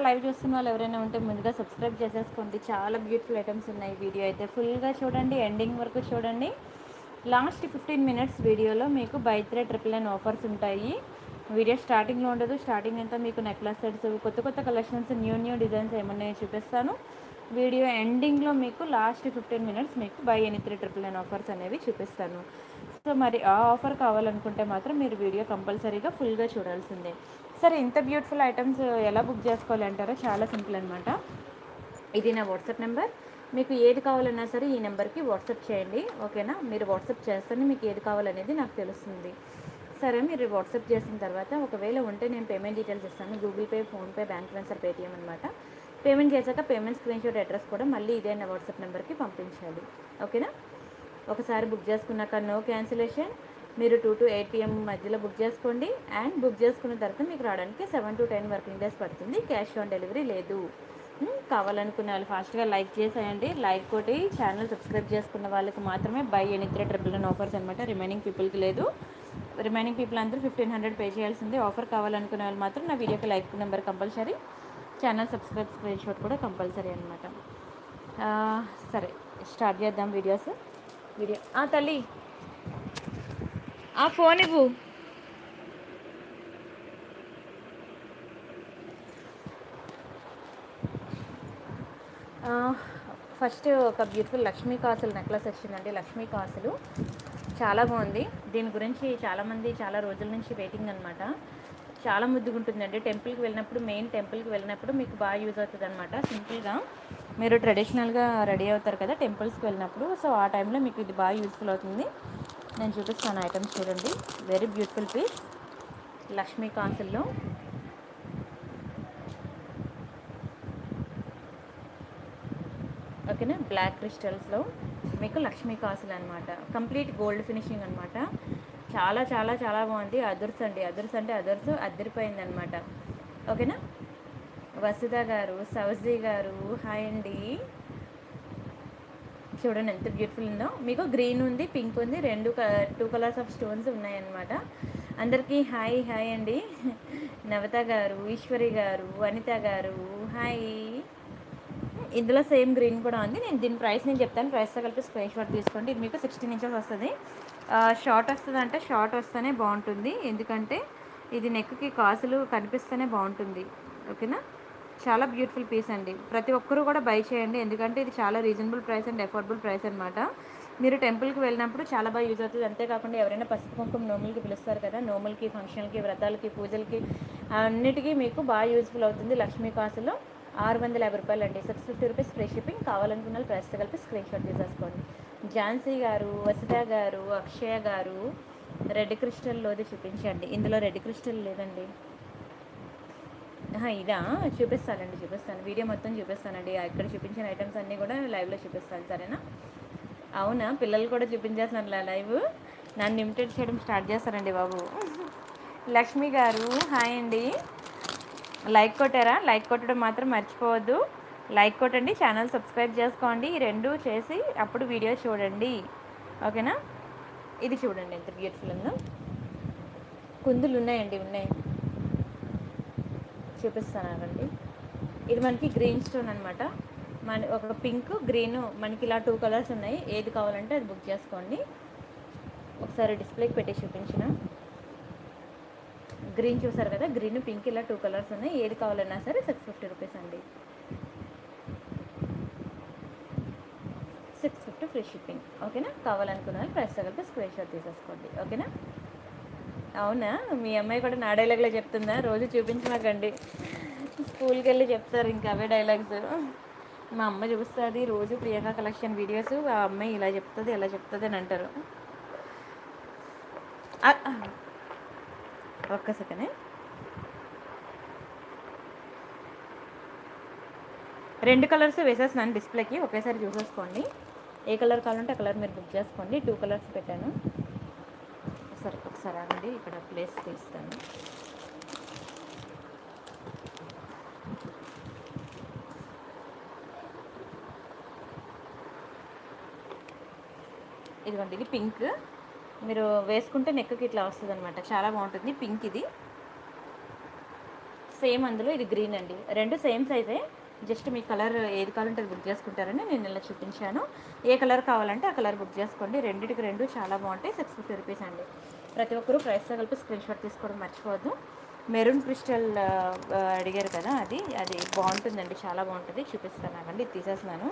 Live చూస్తున్న వాళ్ళు ఎవరైనా ఉంటే ముందుగా సబ్స్క్రైబ్ చేసేసుకోండి చాలా బ్యూటిఫుల్ ఐటమ్స్ ఉన్నాయి వీడియో అయితే ఫుల్గా చూడండి ఎండింగ్ వరకు చూడండి లాస్ట్ ఫిఫ్టీన్ మినిట్స్ వీడియోలో మీకు buy three triple nine offers ఉంటాయి వీడియో స్టార్టింగ్లో ఉండదు స్టార్టింగ్ అంతా మీకు నెక్లెస్ సెట్స్ కొత్త కొత్త కలెక్షన్స్ న్యూ న్యూ డిజైన్స్ ఏమన్నాయో చూపిస్తాను వీడియో ఎండింగ్లో మీకు లాస్ట్ ఫిఫ్టీన్ మినిట్స్ మీకు buy any three triple nine offers అనేవి చూపిస్తాను సో మరి ఆ ఆఫర్ కావాలనుకుంటే మాత్రం మీరు వీడియో కంపల్సరీగా ఫుల్గా చూడాల్సిందే సరే ఇంత బ్యూటిఫుల్ ఐటమ్స్ ఎలా బుక్ చేసుకోవాలి అంటారో చాలా సింపుల్ అనమాట ఇది నా వాట్సాప్ నెంబర్ మీకు ఏది కావాలన్నా సరే ఈ నెంబర్కి వాట్సాప్ చేయండి ఓకేనా మీరు వాట్సాప్ చేస్తేనే మీకు ఏది కావాలనేది నాకు తెలుస్తుంది సరే మీరు వాట్సాప్ చేసిన తర్వాత ఒకవేళ ఉంటే నేను పేమెంట్ డీటెయిల్స్ ఇస్తాను Google Pay PhonePe bank transfer Paytm అనమాట పేమెంట్ చేశాక పేమెంట్ స్క్రీన్ షాట్ అడ్రస్ కూడా మళ్ళీ ఇదే నా వాట్సాప్ నెంబర్కి పంపించాలి ఓకేనా ఒకసారి బుక్ చేసుకున్నాక నో క్యాన్సిలేషన్ మీరు టూ టు ఎయిట్ పిఎం మధ్యలో బుక్ చేసుకోండి అండ్ బుక్ చేసుకున్న తర్వాత మీకు రావడానికి seven to ten working days పడుతుంది క్యాష్ ఆన్ డెలివరీ లేదు ఉమ్, కావాలనుకునే వాళ్ళు ఫాస్ట్గా లైక్ చేసేయండి లైక్ కొట్టి ఛానల్ సబ్స్క్రైబ్ చేసుకున్న వాళ్ళకి మాత్రమే buy any three triple nine offers అనమాట రిమైనింగ్ పీపుల్కి లేదు రిమైనింగ్ పీపుల్ అందరూ ఫిఫ్టీన్ హండ్రెడ్ పే చేయాల్సింది ఆఫర్ కావాలనుకునే వాళ్ళు మాత్రం నా వీడియోకి like number compulsory channel subscribe screenshot కూడా కంపల్సరీ అనమాట సరే స్టార్ట్ చేద్దాం వీడియోస్ వీడియో ఆ తల్లి ఆ ఫోన్ ఇవ్వు ఆ, ఫస్ట్ ఒక బ్యూటిఫుల్ లక్ష్మీ కాసులు నెక్లెస్ వచ్చిందండి లక్ష్మీ కాసులు చాలా బాగుంది దీని గురించి చాలామంది చాలా రోజుల నుంచి వెయిటింగ్ అనమాట చాలా ముద్దుగా ఉంటుందండి టెంపుల్కి వెళ్ళినప్పుడు మెయిన్ టెంపుల్కి వెళ్ళినప్పుడు మీకు బాగా యూజ్ అవుతుంది అనమాట సింపుల్గా మీరు ట్రెడిషనల్గా రెడీ అవుతారు కదా టెంపుల్స్కి వెళ్ళినప్పుడు సో ఆ టైంలో మీకు ఇది బాగా యూస్ఫుల్ అవుతుంది నేను చూపిస్తాను ఐటమ్స్ చూడండి వెరీ బ్యూటిఫుల్ పీస్ లక్ష్మీ కాసుల్లో ఓకేనా బ్లాక్ క్రిస్టల్స్లో మీకు లక్ష్మీ కాసులు అనమాట కంప్లీట్ గోల్డ్ ఫినిషింగ్ అనమాట చాలా చాలా చాలా బాగుంది అదుర్స్ అండి అదుర్స్ అంటే అదుర్స్ అద్దరిపోయింది అనమాట ఓకేనా వసుధ గారు సౌజీ గారు హాయ్ అండి చూడండి ఎంత బ్యూటిఫుల్ ఉందో మీకు గ్రీన్ ఉంది పింక్ ఉంది రెండు టూ కలర్స్ ఆఫ్ స్టోన్స్ ఉన్నాయన్నమాట అందరికీ హాయ్ హాయ్ అండి నవత గారు ఈశ్వరి గారు అనిత గారు హాయ్ ఇందులో సేమ్ గ్రీన్ కూడా ఉంది నేను దీని ప్రైస్ నేను చెప్తాను ప్రైస్తో కలిపి స్క్రీన్ షాట్ తీసుకోండి ఇది మీకు సిక్స్టీన్ ఇంచెస్ వస్తుంది షార్ట్ వస్తుంది అంటే షార్ట్ వస్తేనే బాగుంటుంది ఎందుకంటే ఇది నెక్కి కాసులు కనిపిస్తేనే బాగుంటుంది ఓకేనా చాలా బ్యూటిఫుల్ పీస్ అండి ప్రతి ఒక్కరూ కూడా బై చేయండి ఎందుకంటే ఇది చాలా reasonable price and affordable price అనమాట మీరు టెంపుల్కి వెళ్ళినప్పుడు చాలా బాగా యూజ్ అవుతుంది అంతేకాకుండా ఎవరైనా పసుపు కుంకుమ నోములకి పిలుస్తారు కదా నోములకి ఫంక్షన్కి వ్రతాలకి పూజలకి అన్నిటికీ మీకు బాగా యూజ్ఫుల్ అవుతుంది లక్ష్మీ కాసులో ఆరు వందల యాభై రూపాయలు అండి six fifty rupees free shipping కావాలనుకున్న వాళ్ళు ప్రైస్తో కలిపి స్క్రీన్ షాట్ తీసేసుకోండి ఝాన్సీ గారు వసుధ గారు అక్షయ గారు రెడ్ క్రిస్టల్లోది చూపించండి ఇందులో రెడ్ క్రిస్టల్ లేదండి ఆహా, ఇదా చూపిస్తానండి చూపిస్తాను వీడియో మొత్తం చూపిస్తానండి ఇక్కడ చూపించిన ఐటమ్స్ అన్నీ కూడా లైవ్లో చూపిస్తాను సరేనా అవునా పిల్లలు కూడా చూపించేస్తాను లైవ్ నన్ను ఇమిటేట్ చేయడం స్టార్ట్ చేస్తారండి బాబు లక్ష్మి గారు హాయ్ అండి లైక్ కొట్టారా లైక్ కొట్టడం మాత్రం మర్చిపోవద్దు లైక్ కొట్టండి ఛానల్ సబ్స్క్రైబ్ చేసుకోండి ఈ రెండు చేసి అప్పుడు వీడియో చూడండి ఓకేనా ఇది చూడండి ఎంత బ్యూటిఫుల్ ఉందో కుందులు ఉన్నాయండి ఉన్నాయి చూపిస్తానండి ఇది మనకి గ్రీన్ స్టోన్ అనమాట మన ఒక పింక్ గ్రీన్ మనకి ఇలా టూ కలర్స్ ఉన్నాయి ఏది కావాలంటే అది బుక్ చేసుకోండి ఒకసారి డిస్ప్లేకి పెట్టి చూపించిన గ్రీన్ చూసారు కదా గ్రీన్ పింక్ ఇలా టూ కలర్స్ ఉన్నాయి ఏది కావాలన్నా సరే సిక్స్ ఫిఫ్టీ రూపీస్ అండి సిక్స్ ఫిఫ్టీ ఫ్రీ షిప్పింగ్ ఓకేనా కావాలనుకున్న వాళ్ళు ప్రైస్ తగిలితే స్క్రీన్ షాట్ తీసేసుకోండి ఓకేనా అవునా మీ అమ్మాయి కూడా నా డైలాగ్లో చెప్తుందా రోజు చూపించమాకండి స్కూల్కి వెళ్ళి చెప్తారు ఇంకా అవే డైలాగ్స్ మా అమ్మ చూపిస్తుంది రోజు ప్రియాంక కలెక్షన్ వీడియోస్ ఆ అమ్మాయి ఇలా చెప్తుంది ఇలా చెప్తుంది అని అంటారు ఆ, ఆ. ఒక్క సెకండ్ రెండు కలర్స్ వేసేస్తున్నాను డిస్ప్లేకి ఒకేసారి చూసేసుకోండి ఏ కలర్ కావాలంటే ఆ కలర్ మీరు బుక్ చేసుకోండి టూ కలర్స్ పెట్టాను సరే ఒకసారి ఆగండి ఇక్కడ ప్లేస్ తీస్తాను ఇదిగోండి ఇది పింక్ మీరు వేసుకుంటే నెక్కి ఇట్లా వస్తుంది అనమాట చాలా బాగుంటుంది పింక్ ఇది సేమ్ అందులో ఇది గ్రీన్ అండి రెండు సేమ్ సైజే జస్ట్ మీ కలర్ ఏది కావాలంటే అది బుక్ చేసుకుంటారని నేను ఇలా చూపించాను ఏ కలర్ కావాలంటే ఆ కలర్ బుక్ చేసుకోండి రెండింటికి రెండు చాలా బాగుంటాయి సిక్స్ ఫిఫ్టీ రూపీస్ అండి ప్రతి ఒక్కరూ ప్రైస్తో కలిపి స్క్రీన్ షాట్ తీసుకోవడం మర్చిపోవద్దు మెరూన్ క్రిస్టల్ ఆ, ఆ, అడిగారు కదా అది అది బాగుంటుందండి చాలా బాగుంటుంది చూపిస్తాను నాకండి ఇది తీసేస్తున్నాను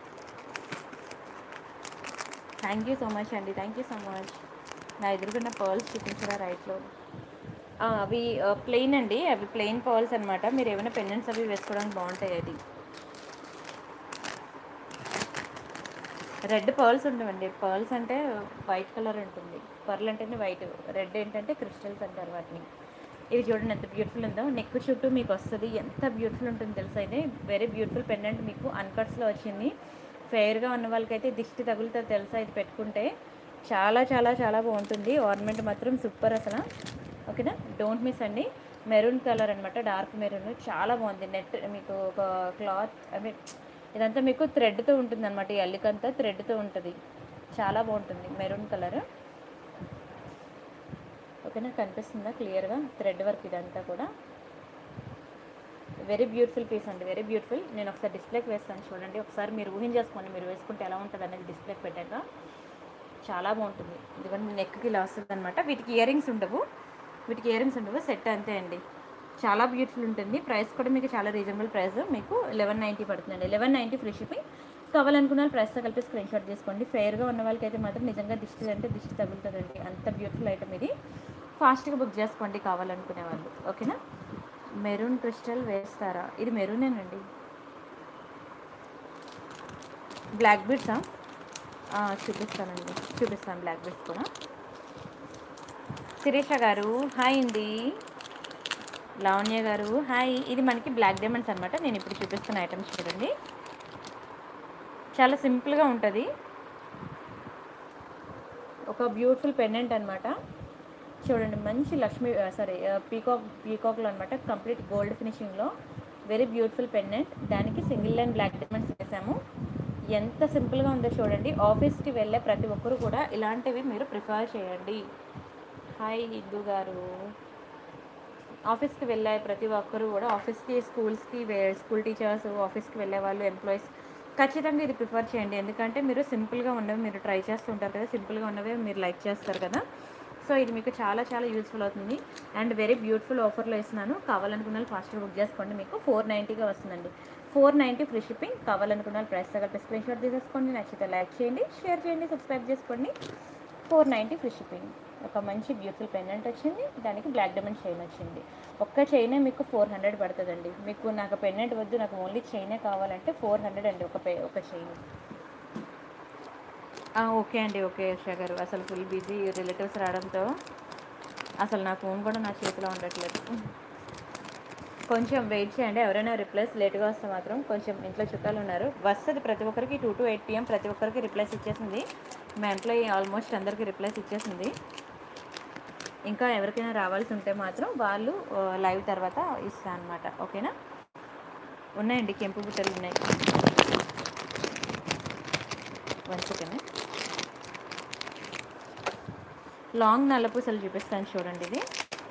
థ్యాంక్ యూ సో మచ్ అండి థ్యాంక్ యూ సో మచ్ నా ఎదురుగున్న పర్ల్స్ చూపించారా రైట్లో ఆ, అవి ప్లెయిన్ అండి అవి ప్లెయిన్ పర్ల్స్ అనమాట మీరు ఏమైనా పెండెంట్స్ అవి వేసుకోవడానికి బాగుంటాయి అది రెడ్ పర్ల్స్ ఉండవండి పర్ల్స్ అంటే వైట్ కలర్ ఉంటుంది పర్ల్ అంటేనే వైట్ రెడ్ ఏంటంటే క్రిస్టల్స్ అంటారు వాటిని ఇది చూడండి ఎంత బ్యూటిఫుల్ ఉందో నెక్ చుట్టూ మీకు వస్తుంది ఎంత బ్యూటిఫుల్ ఉంటుంది తెలుసా ఇది వెరీ బ్యూటిఫుల్ పెండెంట్ మీకు అన్కట్స్లో వచ్చింది ఫెయిర్గా ఉన్న వాళ్ళకైతే దిష్టి తగులుతుంది తెలుసా ఇది పెట్టుకుంటే చాలా చాలా చాలా బాగుంటుంది ఆర్నమెంట్ మాత్రం సూపర్ అసలు ఓకేనా డోంట్ మిస్ అండి మెరూన్ కలర్ అనమాట డార్క్ మెరూన్ చాలా బాగుంది నెట్ మీకు ఒక క్లాత్ ఐ మీన్ ఇదంతా మీకు థ్రెడ్తో ఉంటుంది అనమాట ఈ అల్లికంతా థ్రెడ్తో ఉంటుంది చాలా బాగుంటుంది మెరూన్ కలర్ ఓకేనా కనిపిస్తుందా క్లియర్గా థ్రెడ్ వర్క్ ఇదంతా కూడా వెరీ బ్యూటిఫుల్ పీస్ అండి వెరీ బ్యూటిఫుల్ నేను ఒకసారి డిస్ప్లేకి వేస్తాను చూడండి ఒకసారి మీరు ఊహించేసుకోండి మీరు వేసుకుంటే ఎలా ఉంటుంది అనేది డిస్ప్లేకి పెట్టాక చాలా బాగుంటుంది ఎందుకంటే నెక్కి ఇలా వస్తుంది అనమాట వీటికి ఇయర్ రింగ్స్ ఉండవు వీటికి ఇయర్ రింగ్స్ ఉండవు సెట్ అంతే అండి చాలా బ్యూటిఫుల్ ఉంటుంది ప్రైస్ కూడా మీకు చాలా రీజనబుల్ ప్రైస్ మీకు లెవెన్ నైంటీ పడుతుందండి లెవెన్ నైంటీ ఫ్రీ షిప్పింగ్ కావాలనుకున్న వాళ్ళు ప్రైస్తో కలిపి స్క్రీన్ షాట్ చేసుకోండి ఫేర్గా ఉన్న వాళ్ళకైతే మాత్రం నిజంగా దిష్టి అంటే దిష్టి తగులుతుందండి అంత బ్యూటిఫుల్ ఐటమ్ ఇది ఫాస్ట్గా బుక్ చేసుకోండి కావాలనుకునే వాళ్ళు ఓకేనా మెరూన్ క్రిస్టల్ వేస్తారా ఇది మెరూనేనండి బ్లాక్ బీడ్సా చూపిస్తానండి చూపిస్తాను బ్లాక్ బీడ్స్ కూడా శిరీష గారు హాయ్ అండి లావణ్య గారు హాయ్ ఇది మనకి బ్లాక్ డైమండ్స్ అనమాట నేను ఇప్పుడు చూపిస్తున్న ఐటమ్స్ చూడండి చాలా సింపుల్గా ఉంటుంది ఒక బ్యూటిఫుల్ పెండెంట్ అనమాట చూడండి మంచి లక్ష్మీ సారీ పీకాక్ పీకాక్లో అనమాట కంప్లీట్ గోల్డ్ ఫినిషింగ్లో వెరీ బ్యూటిఫుల్ పెండెంట్ దానికి సింగిల్ లైన్ బ్లాక్ డైమండ్స్ వేసాము ఎంత సింపుల్గా ఉందో చూడండి ఆఫీస్కి వెళ్ళే ప్రతి ఒక్కరు కూడా ఇలాంటివి మీరు ప్రిఫర్ చేయండి హాయ్ హిందూ గారు ఆఫీస్కి వెళ్ళే ప్రతి ఒక్కరు కూడా ఆఫీస్కి స్కూల్స్కి వే స్కూల్ టీచర్స్ ఆఫీస్కి వెళ్ళే వాళ్ళు ఎంప్లాయీస్ ఖచ్చితంగా ఇది ప్రిఫర్ చేయండి ఎందుకంటే మీరు సింపుల్గా ఉన్నవి మీరు ట్రై చేస్తుంటారు కదా సింపుల్గా ఉన్నవే మీరు లైక్ చేస్తారు కదా సో ఇది మీకు చాలా చాలా యూస్ఫుల్ అవుతుంది అండ్ వెరీ బ్యూటిఫుల్ ఆఫర్లో ఇస్తున్నాను కావాలనుకున్న వాళ్ళు ఫాస్ట్గా బుక్ చేసుకోండి మీకు ఫోర్ నైంటీగా వస్తుందండి ఫోర్ నైంటీ ఫ్రీ షిప్పింగ్ కావాలనుకున్న వాళ్ళు ప్రైస్ తగ్గట్టు స్క్రీన్ షాట్ తీసేసుకోండి నచ్చితే లైక్ చేయండి షేర్ చేయండి సబ్స్క్రైబ్ చేసుకోండి ఫోర్ నైంటీ ఫ్రీ షిప్పింగ్ ఒక మంచి బ్యూటిఫుల్ పెండెంట్ వచ్చింది దానికి బ్లాక్ డైమండ్ చైన్ వచ్చింది ఒక్క చైనే మీకు ఫోర్ హండ్రెడ్ పడుతుందండి మీకు నాకు పెండెంట్ వద్దు నాకు ఓన్లీ చైనే కావాలంటే ఫోర్ హండ్రెడ్ అండి ఒక పే ఒక చైన్ ఓకే అండి ఓకే ఉషా గారు అసలు ఫుల్ బిజీ రిలేటివ్స్ రావడంతో అసలు నా ఫోన్ కూడా నా చేతిలో ఉండట్లేదు కొంచెం వెయిట్ చేయండి ఎవరైనా రిప్లైస్ లేట్గా వస్తే మాత్రం కొంచెం ఇంట్లో చుట్టాలు ఉన్నారు వస్తుంది ప్రతి ఒక్కరికి టూ టు ఎయిట్ పిఎం ప్రతి ఒక్కరికి రిప్లైస్ ఇచ్చేసింది మా ఎంప్లాయీ ఆల్మోస్ట్ అందరికీ రిప్లైస్ ఇచ్చేసింది ఇంకా ఎవరికైనా రావాల్సి ఉంటే మాత్రం వాళ్ళు లైవ్ తర్వాత ఇస్తాను అనమాట ఓకేనా ఉన్నాయండి కెంపు బుట్టలు ఉన్నాయి వన్ సెకండ్ లాంగ్ నల్ల పూసలు చూపిస్తాను చూడండి ఇది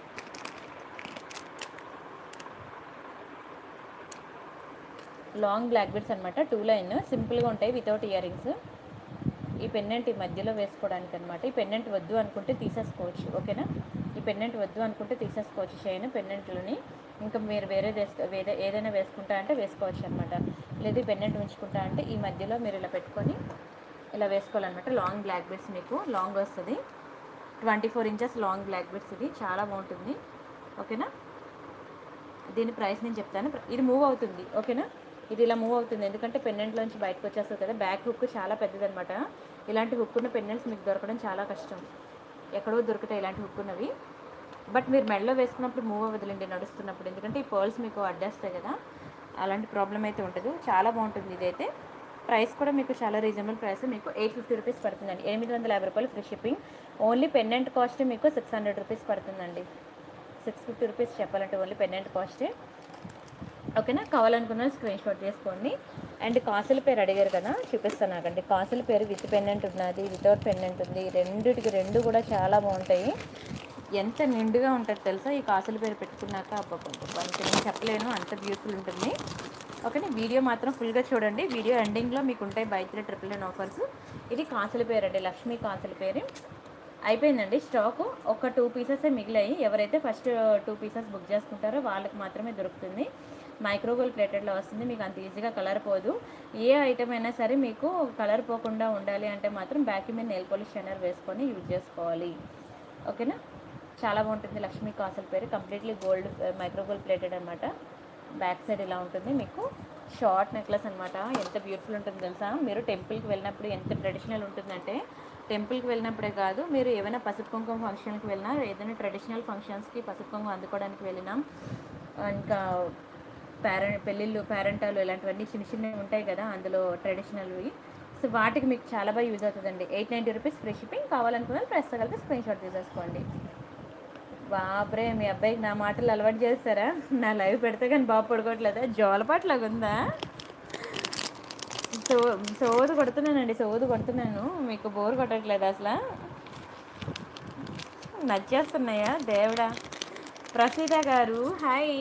లాంగ్ బ్లాక్ బెడ్స్ అనమాట టూ లైన్ సింపుల్గా ఉంటాయి వితౌట్ ఇయర్ రింగ్స్ ఈ పెన్నెంట్ ఈ మధ్యలో వేసుకోవడానికి అనమాట ఈ పెన్నెంట్ వద్దు అనుకుంటే తీసేసుకోవచ్చు ఓకేనా ఈ పెన్నెంట్ వద్దు అనుకుంటే తీసేసుకోవచ్చు చైన్ పెన్నెంట్లోని ఇంకా మీరు వేరే వేరే ఏదైనా వేసుకుంటా అంటే వేసుకోవచ్చు అనమాట లేదు ఈ పెన్నెంట్ ఉంచుకుంటా అంటే ఈ మధ్యలో మీరు ఇలా పెట్టుకొని ఇలా వేసుకోవాలన్నమాట లాంగ్ బ్లాక్ బెడ్స్ మీకు లాంగ్ వస్తుంది twenty four inches long black beads ఇది చాలా బాగుంటుంది ఓకేనా దీని ప్రైస్ నేను చెప్తాను ఇది మూవ్ అవుతుంది ఓకేనా ఇది ఇలా మూవ్ అవుతుంది ఎందుకంటే పెన్నెంట్లోంచి బయటకు వచ్చేస్తుంది కదా బ్యాక్ హుక్ చాలా పెద్దదనమాట ఇలాంటి హుక్ ఉన్న పెన్నెంట్స్ మీకు దొరకడం చాలా కష్టం ఎక్కడో దొరుకుతాయి ఇలాంటి హుక్ ఉన్నవి బట్ మీరు మెడలో వేసుకున్నప్పుడు మూవ్ అవ్వదులేండి నడుస్తున్నప్పుడు ఎందుకంటే ఈ పర్ల్స్ మీకు అడ్డేస్తాయి కదా అలాంటి ప్రాబ్లం అయితే ఉండదు చాలా బాగుంటుంది ఇదైతే ప్రైస్ కూడా మీకు చాలా రీజనబుల్ ప్రైస్ మీకు ఎయిట్ ఫిఫ్టీ రూపీస్ పడుతుందండి ఎనిమిది వందల యాభై రూపాయలు free shipping only pendant cost మీకు సిక్స్ హండ్రెడ్ రూపీస్ పడుతుందండి సిక్స్ ఫిఫ్టీ రూపీస్ చెప్పాలంటే ఓన్లీ పెన్నెంట్ కాస్టే ఓకేనా కావాలనుకున్న స్క్రీన్ షాట్ చేసుకోండి అండ్ కాసుల పేరు అడిగారు కదా చూపిస్తాను నాకండి కాసుల పేరు విత్ పెన్నెంట్ ఉన్నది వితౌట్ పెన్నెంట్ ఉంది రెండిటికి రెండు కూడా చాలా బాగుంటాయి ఎంత నిండుగా ఉంటుంది తెలుసా ఈ కాసుల పేరు పెట్టుకున్నాక అబ్బబ్బబ్బబ్బా ఇంకా నేను చెప్పలేను అంత బ్యూటిఫుల్ ఉంటుంది ఓకేనా వీడియో మాత్రం ఫుల్గా చూడండి వీడియో ఎండింగ్లో మీకు ఉంటాయి buy three triple nine offers ఇది కాసుల పేరు అండి లక్ష్మీ కాసుల పేరు అయిపోయిందండి స్టాక్ ఒక టూ పీసెస్ మిగిలాయి ఎవరైతే ఫస్ట్ టూ పీసెస్ బుక్ చేసుకుంటారో వాళ్ళకి మాత్రమే దొరుకుతుంది మైక్రోవేవ్ ప్లేటెడ్లో వస్తుంది మీకు అంత ఈజీగా కలర్ పోదు ఏ ఐటమ్ అయినా సరే మీకు కలర్ పోకుండా ఉండాలి అంటే మాత్రం బ్యాక్ మీద నెయిల్ పాలిష్ షైనర్ వేసుకొని యూజ్ చేసుకోవాలి ఓకేనా చాలా బాగుంటుంది లక్ష్మీ కాసుల పేరు కంప్లీట్లీ గోల్డ్ మైక్రోగోల్డ్ ప్లేటెడ్ అనమాట బ్యాక్ సైడ్ ఇలా ఉంటుంది మీకు షార్ట్ నెక్లెస్ అనమాట ఎంత బ్యూటిఫుల్ ఉంటుంది తెలుసా మీరు టెంపుల్కి వెళ్ళినప్పుడు ఎంత ట్రెడిషనల్ ఉంటుందంటే టెంపుల్కి వెళ్ళినప్పుడే కాదు మీరు ఏమైనా పసుపు కుంకుమ ఫంక్షన్కి వెళ్ళినా ఏదైనా ట్రెడిషనల్ ఫంక్షన్స్కి పసుపు కుంకుమ అందుకోవడానికి వెళ్ళినా ఇంకా పేరెంట్ పెళ్ళిళ్ళు పేరెంటాలు ఇలాంటివన్నీ చిన్న చిన్నవి ఉంటాయి కదా అందులో ట్రెడిషనల్వి సో వాటికి మీకు చాలా బాగా యూజ్ అవుతుందండి eight ninety rupees free shipping కావాలనుకున్న ప్రెస్ కలిపి స్క్రీన్ షాట్ తీసేసుకోండి బాబ్రే మీ అబ్బాయికి నా మాటలు అలవాటు చేస్తారా నా లైవ్ పెడితే కానీ బాగా పడుకోవట్లేదా జోలపాట్లాగా ఉందా సో సోదు కొడుతున్నానండి సోదు కొడుతున్నాను మీకు బోర్ కొట్టట్లేదు అసలు నచ్చేస్తున్నాయా దేవుడా ప్రసీత గారు హాయ్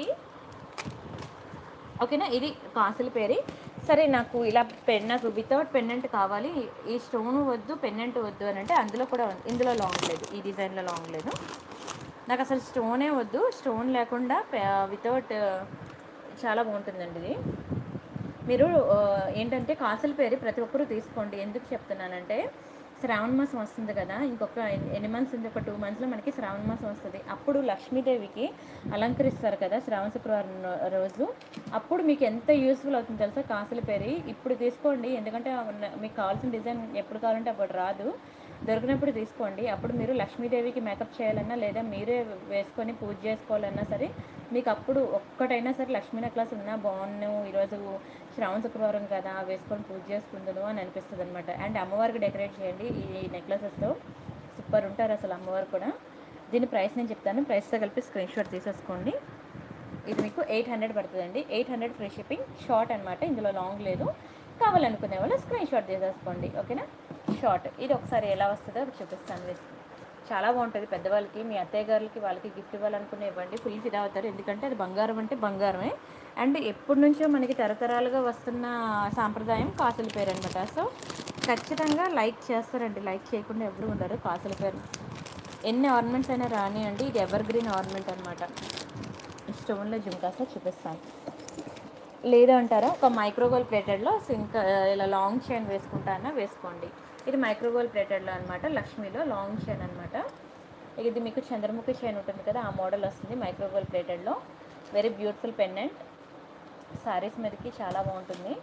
ఓకేనా ఇది కాసుల పేరు సరే నాకు ఇలా పెన్ నాకు వితౌట్ పెన్నెంట్ కావాలి ఈ స్టోన్ వద్దు పెన్నెంట్ వద్దు అని అంటే అందులో కూడా ఉంది ఇందులో లాంగ్ లేదు ఈ డిజైన్లో లాంగ్ లేదు నాకు అసలు స్టోనే వద్దు స్టోన్ లేకుండా వితౌట్ చాలా బాగుంటుందండి ఇది మీరు ఆ, ఏంటంటే కాసుల పేరు ప్రతి ఒక్కరూ తీసుకోండి ఎందుకు చెప్తున్నానంటే శ్రావణ మాసం వస్తుంది కదా ఇంకొక ఎన్ని- ఎన్ని మంత్స్ ఉంది ఒక టూ మంత్స్లో మనకి శ్రావణ మాసం వస్తుంది అప్పుడు లక్ష్మీదేవికి అలంకరిస్తారు కదా శ్రావణ శుక్రవారం రో- రోజు అప్పుడు మీకు ఎంత యూస్ఫుల్ అవుతుంది తెలుసా కాసుల పేరు ఇప్పుడు తీసుకోండి ఎందుకంటే ఆ ఉన్న- మీకు కావాల్సిన డిజైన్ ఎప్పుడు కావాలంటే అప్పుడు రాదు దొరికినప్పుడు తీసుకోండి అప్పుడు మీరు లక్ష్మీదేవికి మేకప్ చేయాలన్నా లేదా మీరే వేసుకొని పూజ చేసుకోవాలన్నా సరే మీకు అప్పుడు ఒక్కటైనా సరే లక్ష్మీ నెక్లెస్ ఉన్నా బాగున్ను ఈరోజు శ్రావణ శుక్రవారం కదా వేసుకొని పూజ చేసుకుందును అని అనిపిస్తుంది అనమాట అండ్ అమ్మవారికి డెకరేట్ చేయండి ఈ నెక్లెసెస్తో సూపర్ ఉంటారు అసలు అమ్మవారు కూడా దీని ప్రైస్ నేను చెప్తాను ప్రైస్తో కలిపి స్క్రీన్ షాట్ తీసేసుకోండి ఇది మీకు ఎయిట్ హండ్రెడ్ పడుతుందండి eight hundred free shipping short అనమాట ఇందులో లాంగ్ లేదు కావాలనుకునే వాళ్ళు స్క్రీన్ షాట్ తీసేసుకోండి ఓకేనా షార్ట్ ఇది ఒకసారి ఎలా వస్తుందో అది చూపిస్తాను మీకు. చాలా బాగుంటుంది పెద్దవాళ్ళకి మీ అత్తయ్య గారికి వాళ్ళకి గిఫ్ట్ ఇవ్వాలనుకునే ఇవ్వండి ఫుల్ ఫిదా అవుతారు ఎందుకంటే అది బంగారం అంటే బంగారమే అండ్ ఎప్పటి నుంచో మనకి తరతరాలుగా వస్తున్న సాంప్రదాయం కాసుల పేరు అనమాట సో ఖచ్చితంగా లైక్ చేస్తారండి లైక్ చేయకుండా ఎవరు ఉండరు కాసుల పేరు ఎన్ని ఆర్నమెంట్స్ అయినా రానియండి ఇది ఎవర్ గ్రీన్ ఆర్నమెంట్ అనమాట స్టోన్లో జుంకాసా చూపిస్తాను లేదు అంటారా ఒక మైక్రోగోల్ ప్లేటెడ్లో సింక్ ఇలా లాంగ్ చైన్ వేసుకుంటానా వేసుకోండి ఇది మైక్రోగోల్ ప్లేటెడ్లో అనమాట లక్ష్మీలో లాంగ్ చైన్ అనమాట ఇది మీకు చంద్రముఖి చైన్ ఉంటుంది కదా ఆ మోడల్ వస్తుంది మైక్రోగోల్ ప్లేటెడ్లో వెరీ బ్యూటిఫుల్ పెండెంట్ సారీస్ మీదకి చాలా బాగుంటుంది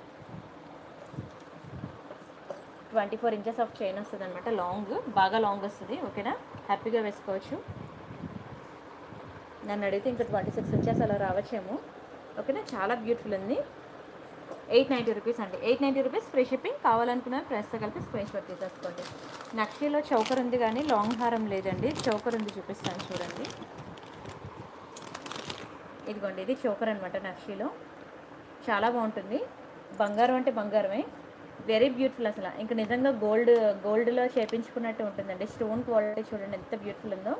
twenty four inches of chain వస్తుంది అనమాట లాంగ్ బాగా లాంగ్ వస్తుంది ఓకేనా హ్యాపీగా వేసుకోవచ్చు నన్ను అడిగితే ఇంకా ట్వంటీ సిక్స్ ఇంచెస్ అలా రావచ్చేమో ఓకేనా చాలా బ్యూటిఫుల్ ఉంది ఎయిట్ నైంటీ రూపీస్ అండి eight ninety rupees free shipping కావాలనుకున్న ప్రైస్తో కలిపి స్క్రీన్ షాట్ తీసేసుకోండి నక్షిలో చౌకర్ ఉంది కానీ లాంగ్ హారం లేదండి చౌకర్ ఉంది చూపిస్తాను చూడండి ఇదిగోండి ఇది చౌకర్ అనమాట నక్షిలో చాలా బాగుంటుంది బంగారం అంటే బంగారమే వెరీ బ్యూటిఫుల్ అసలు ఇంకా నిజంగా గోల్డ్ గోల్డ్లో చేపించుకున్నట్టు ఉంటుందండి స్టోన్ క్వాలిటీ చూడండి ఎంత బ్యూటిఫుల్ ఉందో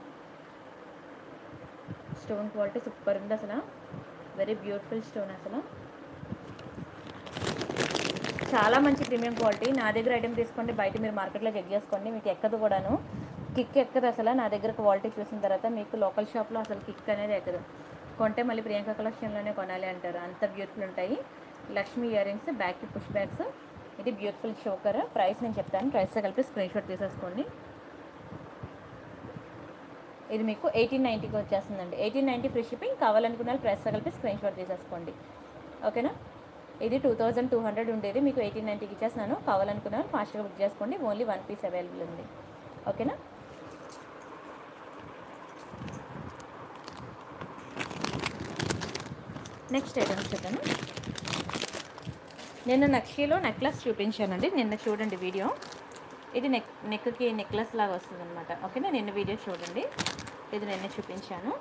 స్టోన్ క్వాలిటీ సూపర్ ఉంది అసలు వెరీ బ్యూటిఫుల్ స్టోన్ అసలు చాలా మంచి ప్రీమియం క్వాలిటీ నా దగ్గర ఐటమ్ తీసుకోండి బయట మీరు మార్కెట్లో చెక్ చేసుకోండి మీకు ఎక్కదు కూడాను కిక్ ఎక్కదు అసలు నా దగ్గర క్వాలిటీ చూసిన తర్వాత మీకు లోకల్ షాప్లో అసలు కిక్ అనేది ఎక్కదు కొంటే మళ్ళీ ప్రియాంక కలెక్షన్లోనే కొనాలి అంటారు అంత బ్యూటిఫుల్ ఉంటాయి లక్ష్మీ ఇయర్ రింగ్స్ బ్యాక్కి పుష్ బ్యాగ్స్ ఇది బ్యూటిఫుల్ షోకర్ ప్రైస్ నేను చెప్తాను ప్రైస్తో కలిపి స్క్రీన్ షాట్ తీసేసుకోండి ఇది మీకు ఎయిటీన్ నైంటీకి వచ్చేస్తుందండి ఎయిటీన్ నైంటీ ఫ్రీ షిప్పింగ్ కావాలనుకున్న ప్రైస్ కలిపి స్క్రీన్ షాట్ తీసేసుకోండి ఓకేనా ఇది టూ థౌజండ్ టూ హండ్రెడ్ ఉండేది మీకు ఎయిటీన్ నైంటీకి ఇచ్చేస్తున్నాను కావాలనుకున్న ఫాస్ట్గా బుక్ చేసుకోండి ఓన్లీ వన్ పీస్ అవైలబుల్ ఉంది ఓకేనా నెక్స్ట్ ఐటమ్స్ చూద్దాను నిన్న నక్షిలో నెక్లెస్ చూపించానండి నిన్న చూడండి వీడియో ఇది నెక్ నెక్కి నెక్లెస్ లాగా వస్తుంది అనమాట ఓకేనా నిన్న వీడియో చూడండి ఇది నిన్న చూపించాను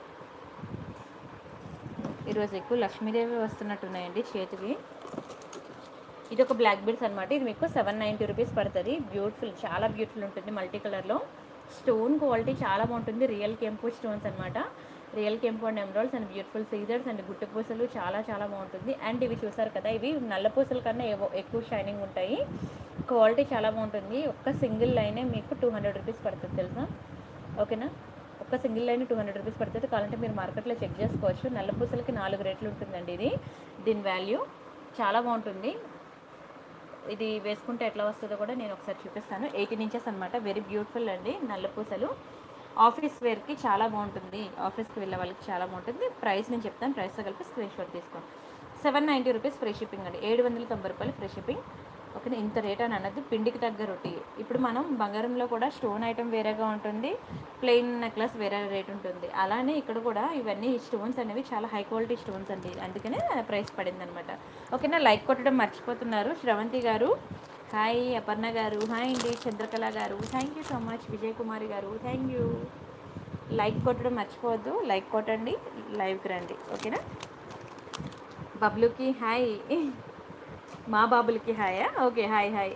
ఈరోజు ఎక్కువ లక్ష్మీదేవి వస్తున్నట్టున్నాయండి చేతికి ఇది ఒక బ్లాక్ బీడ్స్ అనమాట ఇది మీకు సెవెన్ నైంటీ రూపీస్ పడుతుంది బ్యూటిఫుల్ చాలా బ్యూటిఫుల్ ఉంటుంది మల్టీ కలర్లో స్టోన్ క్వాలిటీ చాలా బాగుంటుంది రియల్ కెంపు స్టోన్స్ అనమాట రియల్ కెంపు అండ్ ఎమరాల్డ్స్ అండ్ బ్యూటిఫుల్ సీజర్స్ అండ్ గుట్టు పూసలు చాలా చాలా బాగుంటుంది అండ్ ఇవి చూసారు కదా ఇవి నల్ల పూసల కన్నా ఏవో- ఎక్కువ షైనింగ్ ఉంటాయి క్వాలిటీ చాలా బాగుంటుంది ఒక్క సింగిల్ లైనే మీకు టూ హండ్రెడ్ రూపీస్ పడుతుంది తెలుసా ఓకేనా ఒక్క single line two hundred rupees పడుతుంది కావాలంటే మీరు మార్కెట్లో చెక్ చేసుకోవచ్చు నల్ల పూసలకి నాలుగు రేట్లు ఉంటుందండి ఇది దీని వాల్యూ చాలా బాగుంటుంది ఇది వేసుకుంటే ఎట్లా వస్తుందో కూడా నేను ఒకసారి చూపిస్తాను ఎయిటీన్ ఇంచెస్ అనమాట వెరీ బ్యూటిఫుల్ అండి నల్ల పూసలు ఆఫీస్ వేర్కి చాలా బాగుంటుంది ఆఫీస్కి వెళ్ళే వాళ్ళకి చాలా బాగుంటుంది ప్రైస్ నేను చెప్తాను ప్రైస్తో కలిపి స్క్రీన్ షాట్ తీసుకోండి seven ninety rupees free shipping అండి ఏడు వందల తొంభై రూపాయలు ఫ్రీ షిప్పింగ్ ఓకే ఇంత రేట్ అని అన్నది పిండికి తగ్గ రొట్టి ఇప్పుడు మనం బంగారంలో కూడా స్టోన్ ఐటమ్ వేరేగా ఉంటుంది ప్లెయిన్ నెక్లెస్ వేరే రేట్ ఉంటుంది అలానే ఇక్కడ కూడా ఇవన్నీ స్టోన్స్ అనేవి చాలా హై క్వాలిటీ స్టోన్స్ అండి అందుకనే ప్రైస్ పడింది అనమాట ఓకేనా లైక్ కొట్టడం మర్చిపోతున్నారు శ్రవంతి గారు హాయ్ అపర్ణ గారు హాయ్ అండి చంద్రకళ గారు thank you so much Vijay Kumari గారు థ్యాంక్ యూ లైక్ కొట్టడం మర్చిపోవద్దు లైక్ కొట్టండి లైవ్కి రండి ఓకేనా బబ్లుకి హాయ్ మా బాబులకి హాయా ఓకే హాయ్ హాయ్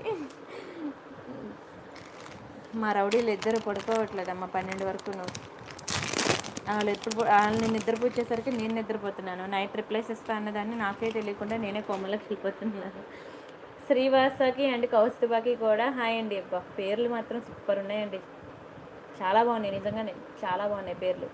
మా రౌడీలు ఇద్దరు పడుకోవట్లేదమ్మా పన్నెండు వరకు నువ్వు వాళ్ళు ఎప్పుడు పో- వాళ్ళని నిద్రపోచ్చేసరికి నేను నిద్రపోతున్నాను నైట్ రిప్లైస్ ఇస్తా అన్నదాన్ని నాకే తెలియకుండా నేనే కొమ్మలోకి వెళ్ళిపోతున్నాను శ్రీవాసకి అండ్ కౌస్తుభకి కూడా హాయ్ అండి అబ్బా పేర్లు మాత్రం సూపర్ ఉన్నాయండి చాలా బాగున్నాయి నిజంగానే చాలా బాగున్నాయి పేర్లు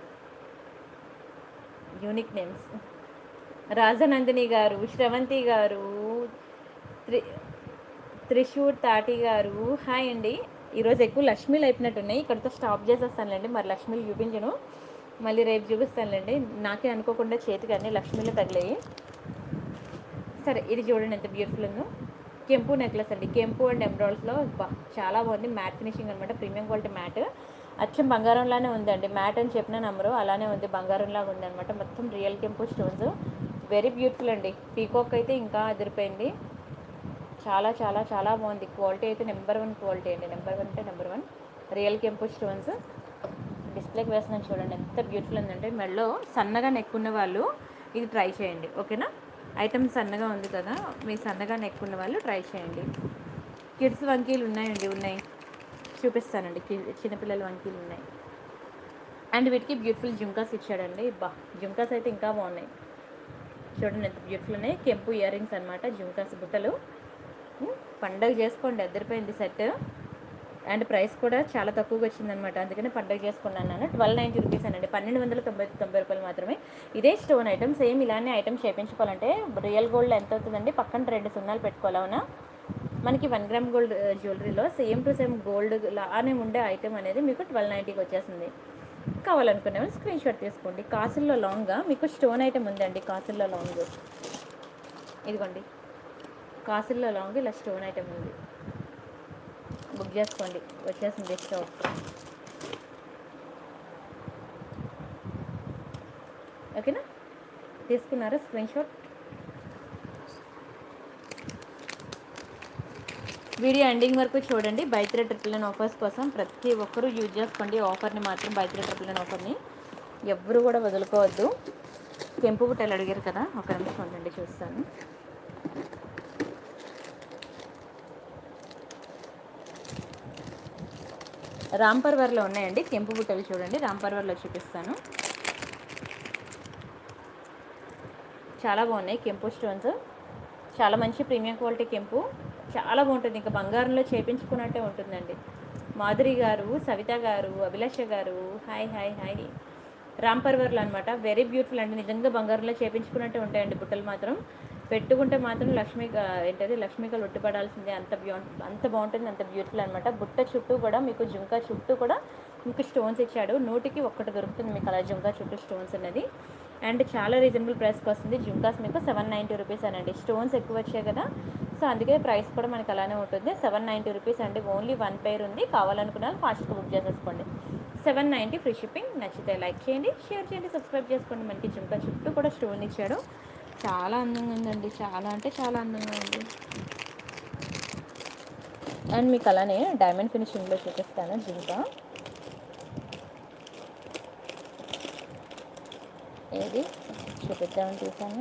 యూనిక్ నేమ్స్ రాజనందిని గారు శ్రవంతి గారు త్రి త్రిశూర్ తాటి గారు హాయ్ అండి ఈరోజు ఎక్కువ లక్ష్మీలు అయిపోయినట్టున్నాయి ఇక్కడితో స్టాప్ చేసేస్తానులేండి మరి లక్ష్మీలు చూపించను మళ్ళీ రేపు చూపిస్తానులేండి నాకే అనుకోకుండా చేతికి అన్ని లక్ష్మీలు తగిలాయి సరే ఇది చూడండి ఎంత బ్యూటిఫుల్ ఉందో కెంపు నెక్లెస్ అండి కెంపు అండ్ ఎమరాల్డ్స్లో బా చాలా బాగుంది మ్యాట్ ఫినిషింగ్ అనమాట ప్రీమియం క్వాలిటీ మ్యాట్ అచ్చం బంగారంలానే ఉందండి మ్యాట్ అని చెప్పిన నెంబరు అలానే ఉంది బంగారంలాగా ఉంది అనమాట మొత్తం రియల్ కెంపు స్టోన్స్ వెరీ బ్యూటిఫుల్ అండి పీకాక్ అయితే ఇంకా అదిరిపోయింది చాలా చాలా చాలా బాగుంది క్వాలిటీ అయితే నెంబర్ వన్ క్వాలిటీ అండి నెంబర్ వన్ అంటే నెంబర్ వన్ రియల్ కెంపు స్టోన్స్ డిస్ప్లేకి వేస్తున్నాను చూడండి ఎంత బ్యూటిఫుల్ ఉందంటే మెడలో సన్నగా నెక్కున్న వాళ్ళు ఇది ట్రై చేయండి ఓకేనా ఐటమ్ సన్నగా ఉంది కదా మీ సన్నగా నెక్కున్న వాళ్ళు ట్రై చేయండి కిడ్స్ వంకీలు ఉన్నాయండి ఉన్నాయి చూపిస్తానండి కి- చిన్నపిల్లల వంకీలు ఉన్నాయి అండ్ వీటికి బ్యూటిఫుల్ జుంకాస్ ఇచ్చాడండి బా జుంకాస్ అయితే ఇంకా బాగున్నాయి చూడండి ఎంత బ్యూటిఫుల్ ఉన్నాయి కెంపు ఇయర్ రింగ్స్ అనమాట జుంకాస్ బుట్టలు ఉమ్, పండగ చేసుకోండి అద్దరిపోయింది సెట్ అండ్ ప్రైస్ కూడా చాలా తక్కువగా వచ్చిందనమాట అందుకని పండగ చేసుకున్నాను నేను ట్వెల్వ్ నైంటీ రూపీస్ అనండి పన్నెండు వందల తొంభై తొంభై రూపాయలు మాత్రమే ఇదే స్టోన్ ఐటమ్ సేమ్ ఇలానే ఐటమ్ చేయించుకోవాలంటే రియల్ గోల్డ్ ఎంత అవుతుందండి పక్కన రెండు సున్నాలు పెట్టుకోవాలి అవునా మనకి వన్ గ్రామ్ గోల్డ్ జ్యువెలరీలో సేమ్ టు సేమ్ గోల్డ్ లానే ఉండే ఐటమ్ అనేది మీకు ట్వెల్వ్ నైంటీకి వచ్చేసింది కావాలనుకునే వాళ్ళు స్క్రీన్ షాట్ తీసుకోండి కాసుల్లో లాంగ్గా మీకు స్టోన్ ఐటమ్ ఉందండి కాసుల్లో లాంగ్ ఇదిగోండి కాసుల్లో లాంగ్ ఇలా స్టోన్ ఐటమ్ ఉంది బుక్ చేసుకోండి వచ్చేసింది స్టోర్ ఓకేనా తీసుకున్నారా స్క్రీన్ షాట్ వీడియో ఎండింగ్ వరకు చూడండి బైత్రే ట్రిపుల్ నైన్ ఆఫర్స్ కోసం ప్రతి ఒక్కరూ యూజ్ చేసుకోండి ఆఫర్ని మాత్రం బైత్రే ట్రిపుల్ నైన్ ఆఫర్ని ఎవ్వరు కూడా వదులుకోవద్దు కెంపు బుట్టలు అడిగారు కదా ఒక నిమిషం ఉండండి చూస్తాను రాంపర్వర్లో ఉన్నాయండి కెంపు బుట్టలు చూడండి రాంపర్వర్లో చూపిస్తాను చాలా బాగున్నాయి కెంపు స్టోన్స్ చాలా మంచి ప్రీమియం క్వాలిటీ కెంపు చాలా బాగుంటుంది ఇంకా బంగారంలో చేపించుకున్నట్టే ఉంటుందండి మాధురి గారు సవిత గారు అభిలాష గారు హాయ్ హాయ్ హాయ్ రాంపర్వర్లు అనమాట వెరీ బ్యూటిఫుల్ అండి నిజంగా బంగారంలో చేపించుకున్నట్టే ఉంటాయండి బుట్టలు మాత్రం పెట్టుకుంటే మాత్రం లక్ష్మీ ఏంటది లక్ష్మీకలు ఉట్టిపడాల్సిందే అంత బ్యూ అంత బాగుంటుంది అంత బ్యూటిఫుల్ అనమాట బుట్ట చుట్టూ కూడా మీకు జుంకా చుట్టూ కూడా మీకు స్టోన్స్ ఇచ్చాడు నూటికి ఒక్కటి దొరుకుతుంది మీకు అలా జుంకా చుట్టూ స్టోన్స్ అనేది అండ్ చాలా రీజనబుల్ ప్రైస్కి వస్తుంది జుంకాస్ మీకు సెవెన్ నైంటీ రూపీస్ అనండి స్టోన్స్ ఎక్కువ వచ్చాయి కదా సో అందుకే ప్రైస్ కూడా మనకి అలానే ఉంటుంది సెవెన్ నైంటీ రూపీస్ అండి ఓన్లీ వన్ పేర్ ఉంది కావాలనుకున్న వాళ్ళు ఫాస్ట్గా బుక్ చేసేసుకోండి సెవెన్ నైంటీ ఫ్రీ షిప్పింగ్ నచ్చితే లైక్ చేయండి షేర్ చేయండి సబ్స్క్రైబ్ చేసుకోండి మనకి జుంకా చుట్టూ కూడా స్టోన్ ఇచ్చాడు చాలా అందంగా ఉందండి చాలా అంటే చాలా అందంగా ఉంది అండ్ మీకు అలానే డైమండ్ ఫినిషింగ్లో చూపిస్తాను జింకా ఏది చూపిద్దామని చూసాను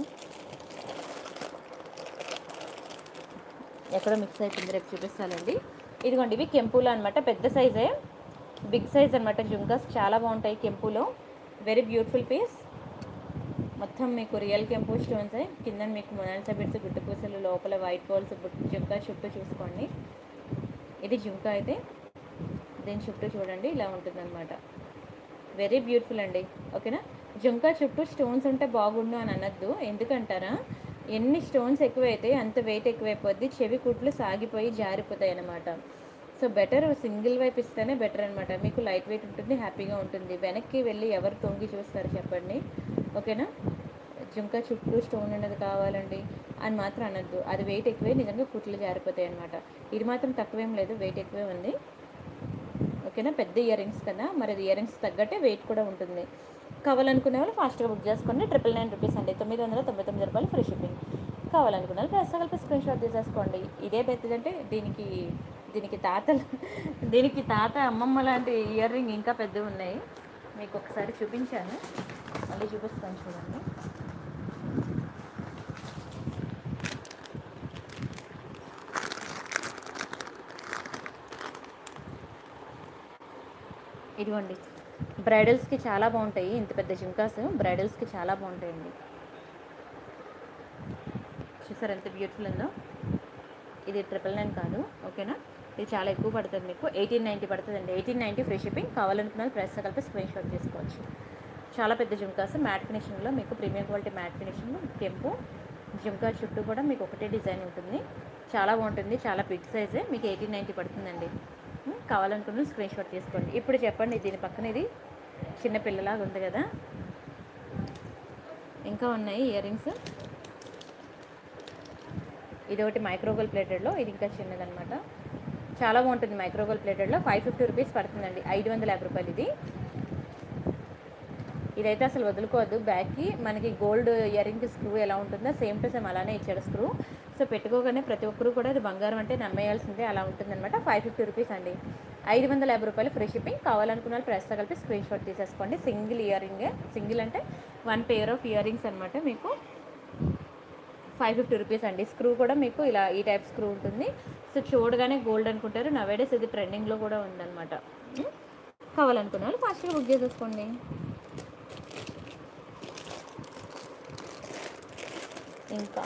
ఎక్కడో మిక్స్ అయిపోయింది రేపు చూపిస్తానండి ఇదిగోండి ఇవి కెంపులు అనమాట పెద్ద సైజే బిగ్ సైజ్ అనమాట జుంకాస్ చాలా బాగుంటాయి కెంపులో వెరీ బ్యూటిఫుల్ పీస్ మొత్తం మీకు రియల్ కెంపు స్టోన్స్ కింద మీకు మొనాలిసా బిడ్స్ గుట్టు పూసలు లోపల వైట్ బాల్స్ జుంకా చుట్టూ చూసుకోండి ఇది జుంకా అయితే దీని చుట్టూ చూడండి ఇలా ఉంటుందన్నమాట వెరీ బ్యూటిఫుల్ అండి ఓకేనా జుంకా చుట్టూ స్టోన్స్ ఉంటే బాగుండు అని అనొద్దు ఎందుకంటారా ఎన్ని స్టోన్స్ ఎక్కువైతే అంత వెయిట్ ఎక్కువైపోద్ది చెవి కుట్లు సాగిపోయి జారిపోతాయి అన్నమాట సో బెటర్ సింగిల్ వైపు ఇస్తేనే బెటర్ అనమాట మీకు లైట్ వెయిట్ ఉంటుంది హ్యాపీగా ఉంటుంది వెనక్కి వెళ్ళి ఎవరు తొంగి చూస్తారు చెప్పండి ఓకేనా జుంకా చుట్టూ స్టోన్ ఉన్నది కావాలండి అని మాత్రం అనొద్దు అది వెయిట్ ఎక్కువే నిజంగా కుట్లు జారిపోతాయి అనమాట ఇది మాత్రం తక్కువేం లేదు వెయిట్ ఎక్కువే ఉంది ఓకేనా పెద్ద ఇయర్ రింగ్స్ కదా మరి అది ఇయర్ రింగ్స్ తగ్గట్టే వెయిట్ కూడా ఉంటుంది కావాలనుకునే వాళ్ళు ఫాస్ట్గా బుక్ చేసుకోండి ట్రిపుల్ నైన్ రూపీస్ అండి తొమ్మిది వందల తొంభై తొమ్మిది రూపాయలు ఫ్రీ షిప్పింగ్ కావాలనుకున్న వాళ్ళు ప్రస్తుతం కలిపి స్క్రీన్ షాట్ తీసేసుకోండి ఇదే పెద్దదంటే దీనికి దీనికి తాతలు దీనికి తాత అమ్మమ్మ లాంటి ఇయర్ రింగ్ ఇంకా పెద్దవి ఉన్నాయి మీకు ఒకసారి చూపించాను మళ్ళీ చూపిస్తాను చూడండి ఇదిగోండి బ్రైడల్స్కి చాలా బాగుంటాయి ఇంత పెద్ద జుంకాస్ బ్రైడల్స్కి చాలా బాగుంటాయండి చూసారు ఎంత బ్యూటిఫుల్ ఉందో ఇది ట్రిపుల్ నైన్ కాదు ఓకేనా ఇది చాలా ఎక్కువ పడుతుంది మీకు ఎయిటీన్ నైంటీ పడుతుందండి ఎయిటీన్ నైంటీ ఫ్రీ షిప్పింగ్ కావాలనుకున్న ప్రైస్ కలిపి స్క్రీన్ షాట్ తీసుకోవచ్చు చాలా పెద్ద జుంకాస్ మ్యాట్ ఫినిషింగ్లో మీకు ప్రీమియం క్వాలిటీ మ్యాట్ ఫినిషింగ్ కెంపు జుంకా చుట్టూ కూడా మీకు ఒకటే డిజైన్ ఉంటుంది చాలా బాగుంటుంది చాలా బిగ్ సైజే మీకు ఎయిటీన్ నైంటీ పడుతుందండి ఉం, కావాలనుకున్న స్క్రీన్ షాట్ తీసుకోండి ఇప్పుడు చెప్పండి దీని పక్కన ఇది చిన్న పిల్లలాగా ఉంది కదా ఇంకా ఉన్నాయి ఇయర్ రింగ్స్ ఇది ఒకటి మైక్రోగోల్ ప్లేటెడ్లో ఇది ఇంకా చిన్నదనమాట చాలా బాగుంటుంది మైక్రోగోల్ ప్లేటెడ్లో ఫైవ్ ఫిఫ్టీ రూపీస్ పడుతుందండి ఐదు వందల యాభై రూపాయలు ఇది ఇదైతే అసలు వదులుకోవద్దు బ్యాగ్కి మనకి గోల్డ్ ఇయర్ రింగ్ స్క్రూ ఎలా ఉంటుందో సేమ్ టు సేమ్ అలానే ఇచ్చాడు స్క్రూ సో పెట్టుకోగానే ప్రతి ఒక్కరు కూడా ఇది బంగారం అంటే నమ్మేయాల్సిందే అలా ఉంటుందన్నమాట ఫైవ్ ఫిఫ్టీ రూపీస్ అండి ఐదు వందల యాభై రూపాయలు ఫ్రీ షిప్పింగ్ కావాలనుకున్న వాళ్ళు ప్రెస్ కలిపి స్క్రీన్ షాట్ తీసేసుకోండి సింగిల్ ఇయర్ రింగ్ సింగిల్ అంటే one pair of earrings అనమాట మీకు ఫైవ్ ఫిఫ్టీ రూపీస్ అండి స్క్రూ కూడా మీకు ఇలా ఈ టైప్ స్క్రూ ఉంటుంది సో చూడగానే గోల్డ్ అనుకుంటారు నవేడేస్ ఇది ట్రెండింగ్లో కూడా ఉందన్నమాట ఉం? కావాలనుకున్న వాళ్ళు ఫాస్ట్గా బుక్ చేసేసుకోండి ఇంకా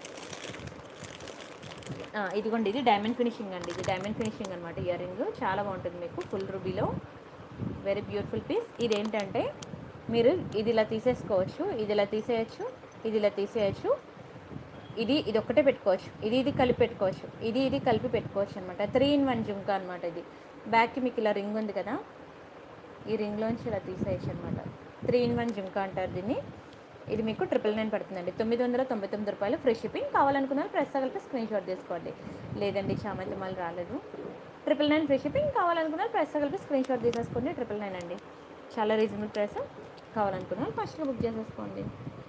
ఆ, ఇదిగోండి ఇది డైమండ్ ఫినిషింగ్ అండి ఇది డైమండ్ ఫినిషింగ్ అనమాట ఇయర్ రింగ్ చాలా బాగుంటుంది మీకు ఫుల్ రూబీలో వెరీ బ్యూటిఫుల్ పీస్ ఇదేంటంటే మీరు ఇది ఇలా తీసేసుకోవచ్చు ఇది ఇలా తీసేయచ్చు ఇది ఇలా తీసేయచ్చు ఇది ఇది ఒక్కటే పెట్టుకోవచ్చు ఇది ఇది కలిపి పెట్టుకోవచ్చు ఇది ఇది కలిపి పెట్టుకోవచ్చు అనమాట త్రీ ఇన్ వన్ జుంకా అనమాట ఇది బ్యాక్కి మీకు ఇలా రింగ్ ఉంది కదా ఈ రింగ్లోంచి ఇలా తీసేయచ్చు అనమాట త్రీ ఇన్ వన్ జుంకా అంటారు దీన్ని ఇది మీకు ట్రిపుల్ నైన్ పడుతుందండి తొమ్మిది వందల తొంభై తొమ్మిది రూపాయలు ఫ్రీ షిప్పింగ్ కావాలనుకున్న ప్రెస్ కలిపి స్క్రీన్ షాట్ తీసుకోండి లేదండి చామంతి మాలు రాలేదు ట్రిపుల్ నైన్ ఫ్రీ షిప్పింగ్ కావాలనుకున్న ప్రెస్ కలిపి స్క్రీన్ షాట్ తీసేసుకోండి ట్రిపుల్ నైన్ అండి చాలా రీజనబుల్ ప్రైస్ కావాలనుకున్న ఫస్ట్గా బుక్ చేసేసుకోండి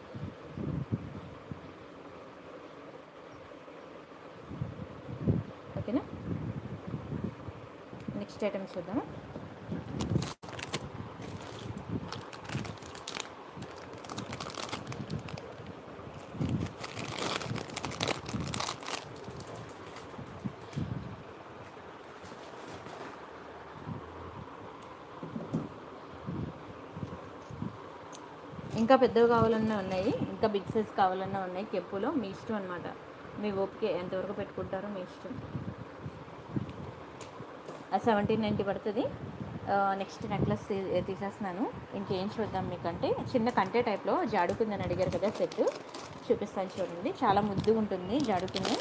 ఓకేనా నెక్స్ట్ ఐటమ్ చూద్దామా ఇంకా పెద్దవి కావాలన్నా ఉన్నాయి ఇంకా బిగ్ సైజ్ కావాలన్నా ఉన్నాయి కెప్పులో మీ ఇష్టం అనమాట మీ ఓపిక ఎంతవరకు పెట్టుకుంటారో మీ ఇష్టం సెవెంటీన్ నైంటీ పడుతుంది నెక్స్ట్ నెక్లెస్ తీసేస్తున్నాను ఇంకేం చూద్దాం మీకంటే చిన్న కంటే టైప్లో జాడుకుందని అడిగారు కదా సెట్ చూపిస్తాను చూడండి చాలా ముద్దుగా ఉంటుంది జాడుకుంది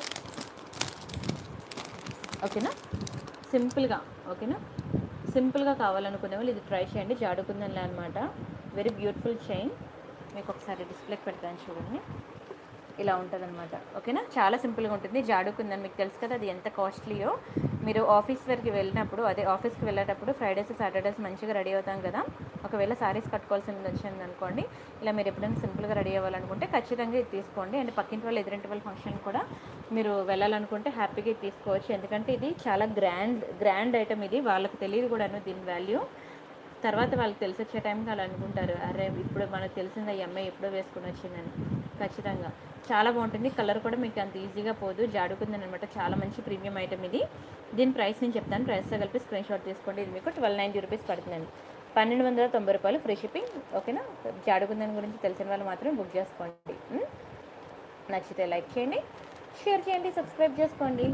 ఓకేనా సింపుల్గా ఓకేనా సింపుల్గా కావాలనుకునే వాళ్ళు ఇది ట్రై చేయండి జాడుకుందని అనమాట వెరీ బ్యూటిఫుల్ చైన్ మీకు ఒకసారి డిస్ప్లేకి పెడతాను చూడండి ఇలా ఉంటుంది అనమాట ఓకేనా చాలా సింపుల్గా ఉంటుంది జాడుకుందని మీకు తెలుసు కదా అది ఎంత కాస్ట్లీయో మీరు ఆఫీస్ వరకు వెళ్ళినప్పుడు అదే ఆఫీస్కి వెళ్ళేటప్పుడు ఫ్రైడేస్ సాటర్డేస్ మంచిగా రెడీ అవుతాం కదా ఒకవేళ సారీస్ కట్టుకోవాల్సింది వచ్చింది అనుకోండి ఇలా మీరు ఎప్పుడైనా సింపుల్గా రెడీ అవ్వాలనుకుంటే ఖచ్చితంగా ఇది తీసుకోండి అండ్ పక్కింటి వాళ్ళు ఎదురింటి వాళ్ళ ఫంక్షన్ కూడా మీరు వెళ్ళాలనుకుంటే హ్యాపీగా ఇది తీసుకోవచ్చు ఎందుకంటే ఇది చాలా గ్రాండ్ గ్రాండ్ ఐటమ్ ఇది వాళ్ళకి తెలియదు కూడాను దీని వాల్యూ తర్వాత వాళ్ళకి తెలిసి వచ్చే టైంకి అలా అనుకుంటారు అరే ఇప్పుడు మనకు తెలిసింది ఈ అమ్మాయి ఎప్పుడో వేసుకుని వచ్చిందని ఖచ్చితంగా చాలా బాగుంటుంది కలర్ కూడా మీకు అంత ఈజీగా పోదు జాడుకుందని అనమాట చాలా మంచి ప్రీమియం ఐటమ్ ఇది దీని ప్రైస్ నేను చెప్తాను ప్రైస్తో కలిపి స్క్రీన్ షాట్ తీసుకోండి ఇది మీకు ట్వెల్వ్ నైంటీ రూపీస్ పడుతుందండి పన్నెండు వందల తొంభై రూపాయలు ఫ్రీ షిప్పింగ్ ఓకేనా జాడుకుందని గురించి తెలిసిన వాళ్ళు మాత్రం బుక్ చేసుకోండి ఉం? నచ్చితే లైక్ చేయండి షేర్ చేయండి సబ్స్క్రైబ్ చేసుకోండి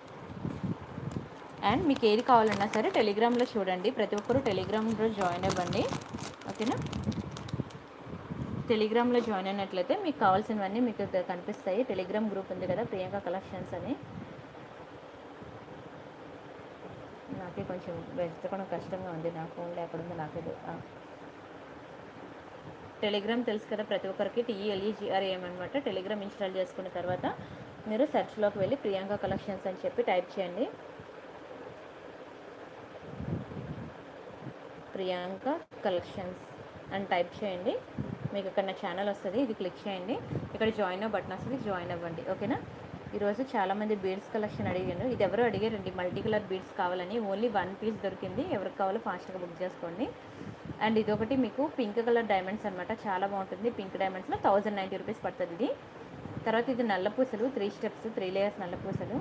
అండ్ మీకు ఏది కావాలన్నా సరే టెలిగ్రామ్లో చూడండి ప్రతి ఒక్కరూ టెలిగ్రామ్లో జాయిన్ అవ్వండి ఓకేనా టెలిగ్రామ్లో జాయిన్ అయినట్లయితే మీకు కావాల్సినవన్నీ మీకు ద- కనిపిస్తాయి టెలిగ్రామ్ గ్రూప్ ఉంది కదా ప్రియాంక కలెక్షన్స్ అని నాకే కొంచెం వెతకడం కష్టంగా ఉంది నా ఫోన్లో ఎక్కడుందో నాకే తె- ఆ. టెలిగ్రామ్ తెలుసు కదా ప్రతి ఒక్కరికి టీఈఎల్ఈజిఆర్ఏఎం అనమాట టెలిగ్రామ్ ఇన్స్టాల్ చేసుకున్న తర్వాత మీరు సెర్చ్లోకి వెళ్ళి ప్రియాంక కలెక్షన్స్ అని చెప్పి టైప్ చేయండి ప్రియాంక కలెక్షన్స్ అని టైప్ చేయండి మీకు ఇక్కడ నా ఛానల్ వస్తుంది ఇది క్లిక్ చేయండి ఇక్కడ జాయిన్ అవ్వ బటన్ వస్తుంది జాయిన్ అవ్వండి ఓకేనా ఈరోజు చాలామంది బీడ్స్ కలెక్షన్ అడిగాను ఇది ఎవరు అడిగారండి మల్టీ కలర్ బీడ్స్ కావాలని ఓన్లీ వన్ పీస్ దొరికింది ఎవరికి కావాలో ఫాస్ట్గా బుక్ చేసుకోండి అండ్ ఇదొకటి మీకు పింక్ కలర్ డైమండ్స్ అనమాట చాలా బాగుంటుంది పింక్ డైమండ్స్లో థౌజండ్ నైంటీ రూపీస్ పడుతుంది ఇది తర్వాత ఇది నల్ల పూసలు త్రీ స్టెప్స్ త్రీ లేయర్స్ నల్ల పూసలు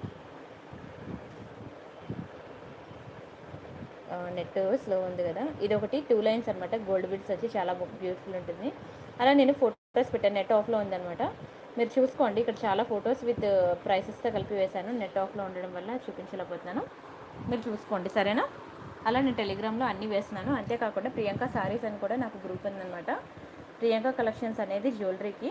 నెట్ స్లో ఉంది కదా ఇది ఒకటి టూ లైన్స్ అనమాట గోల్డ్ బిడ్స్ వచ్చి చాలా బ్యూటిఫుల్ ఉంటుంది అలా నేను ఫొటోస్ పెట్టాను నెట్ ఆఫ్లో ఉందన్నమాట మీరు చూసుకోండి ఇక్కడ చాలా ఫొటోస్ విత్ ప్రైసెస్తో కలిపి వేశాను నెట్ ఆఫ్లో ఉండడం వల్ల చూపించలేకపోతున్నాను మీరు చూసుకోండి సరేనా అలా నేను టెలిగ్రామ్లో అన్నీ వేస్తున్నాను అంతేకాకుండా ప్రియాంక సారీస్ అని కూడా నాకు గ్రూప్ ఉందన్నమాట ప్రియాంక కలెక్షన్స్ అనేది జ్యువెలరీకి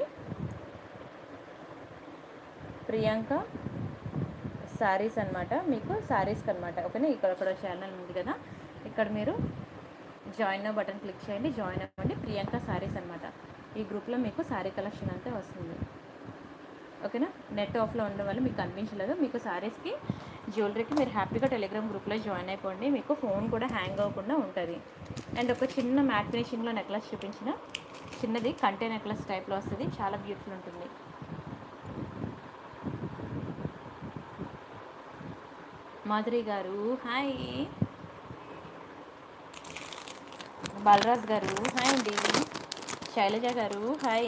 ప్రియాంక శారీస్ అన్నమాట మీకు శారీస్కి అనమాట ఓకేనా ఇక్కడ ఇక్కడ ఛానల్ ఉంది కదా ఇక్కడ మీరు జాయిన్ బటన్ క్లిక్ చేయండి జాయిన్ అవ్వండి ప్రియాంక శారీస్ అనమాట ఈ గ్రూప్లో మీకు శారీ కలెక్షన్ అంతా వస్తుంది ఓకేనా నెట్ ఆఫ్లో ఉండడం వల్ల మీకు కనిపించలేదు మీకు శారీస్కి జ్యువెలరీకి మీరు హ్యాపీగా టెలిగ్రామ్ గ్రూప్లో జాయిన్ అయిపోండి మీకు ఫోన్ కూడా హ్యాంగ్ అవ్వకుండా ఉంటుంది అండ్ ఒక చిన్న మ్యాట్ ఫినిషింగ్లో నెక్లెస్ చూపించిన చిన్నది కంటే నెక్లెస్ టైప్లో వస్తుంది చాలా బ్యూటిఫుల్ ఉంటుంది మాధురి గారు హాయ్ బాలరాజ్ గారు హాయ్ అండి శైలజ గారు హాయ్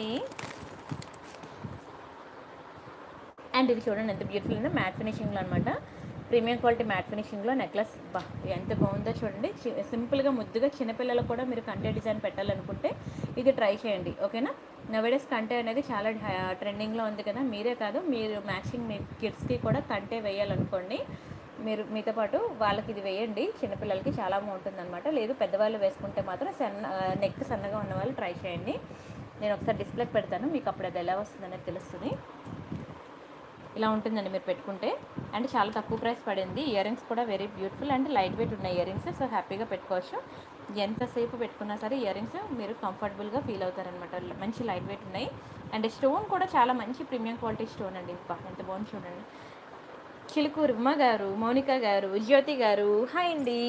అండ్ ఇది చూడండి ఎంత బ్యూటిఫుల్ ఉందో మ్యాట్ ఫినిషింగ్లో అనమాట ప్రీమియం క్వాలిటీ మ్యాట్ ఫినిషింగ్లో నెక్లెస్ బా ఎంత బాగుందో చూడండి చి- సింపుల్గా ముద్దుగా చిన్నపిల్లలకు కూడా మీరు కంటే డిజైన్ పెట్టాలనుకుంటే ఇది ట్రై చేయండి ఓకేనా నవేడేస్ కంటే అనేది చాలా ట్రెండింగ్లో ఉంది కదా మీరే కాదు మీరు మ్యాచింగ్ మీ కిడ్స్కి కూడా కంటే వేయాలనుకోండి మీరు మీతో పాటు వాళ్ళకి ఇది వేయండి చిన్నపిల్లలకి చాలా బాగుంటుంది అనమాట లేదు పెద్దవాళ్ళు వేసుకుంటే మాత్రం సన్న నెక్ సన్నగా ఉన్న వాళ్ళు ట్రై చేయండి నేను ఒకసారి డిస్ప్లేకి పెడతాను మీకు అప్పుడు అది ఎలా వస్తుందనేది తెలుస్తుంది ఇలా ఉంటుందండి మీరు పెట్టుకుంటే అండ్ చాలా తక్కువ ప్రైస్ పడింది ఇయర్ రింగ్స్ కూడా very beautiful and light weight ఉన్నాయి ఇయర్ రింగ్స్ సో హ్యాపీగా పెట్టుకోవచ్చు ఎంతసేపు పెట్టుకున్నా సరే ఇయర్ రింగ్స్ మీరు కంఫర్టబుల్గా ఫీల్ అవుతారనమాట మంచి లైట్ వెయిట్ ఉన్నాయి అండ్ స్టోన్ కూడా చాలా మంచి ప్రీమియం క్వాలిటీ స్టోన్ అండి బా ఎంత బాగుంది చూడండి చిలుకూరు ఉమా గారు మౌనిక గారు జ్యోతి గారు హాయ్ అండి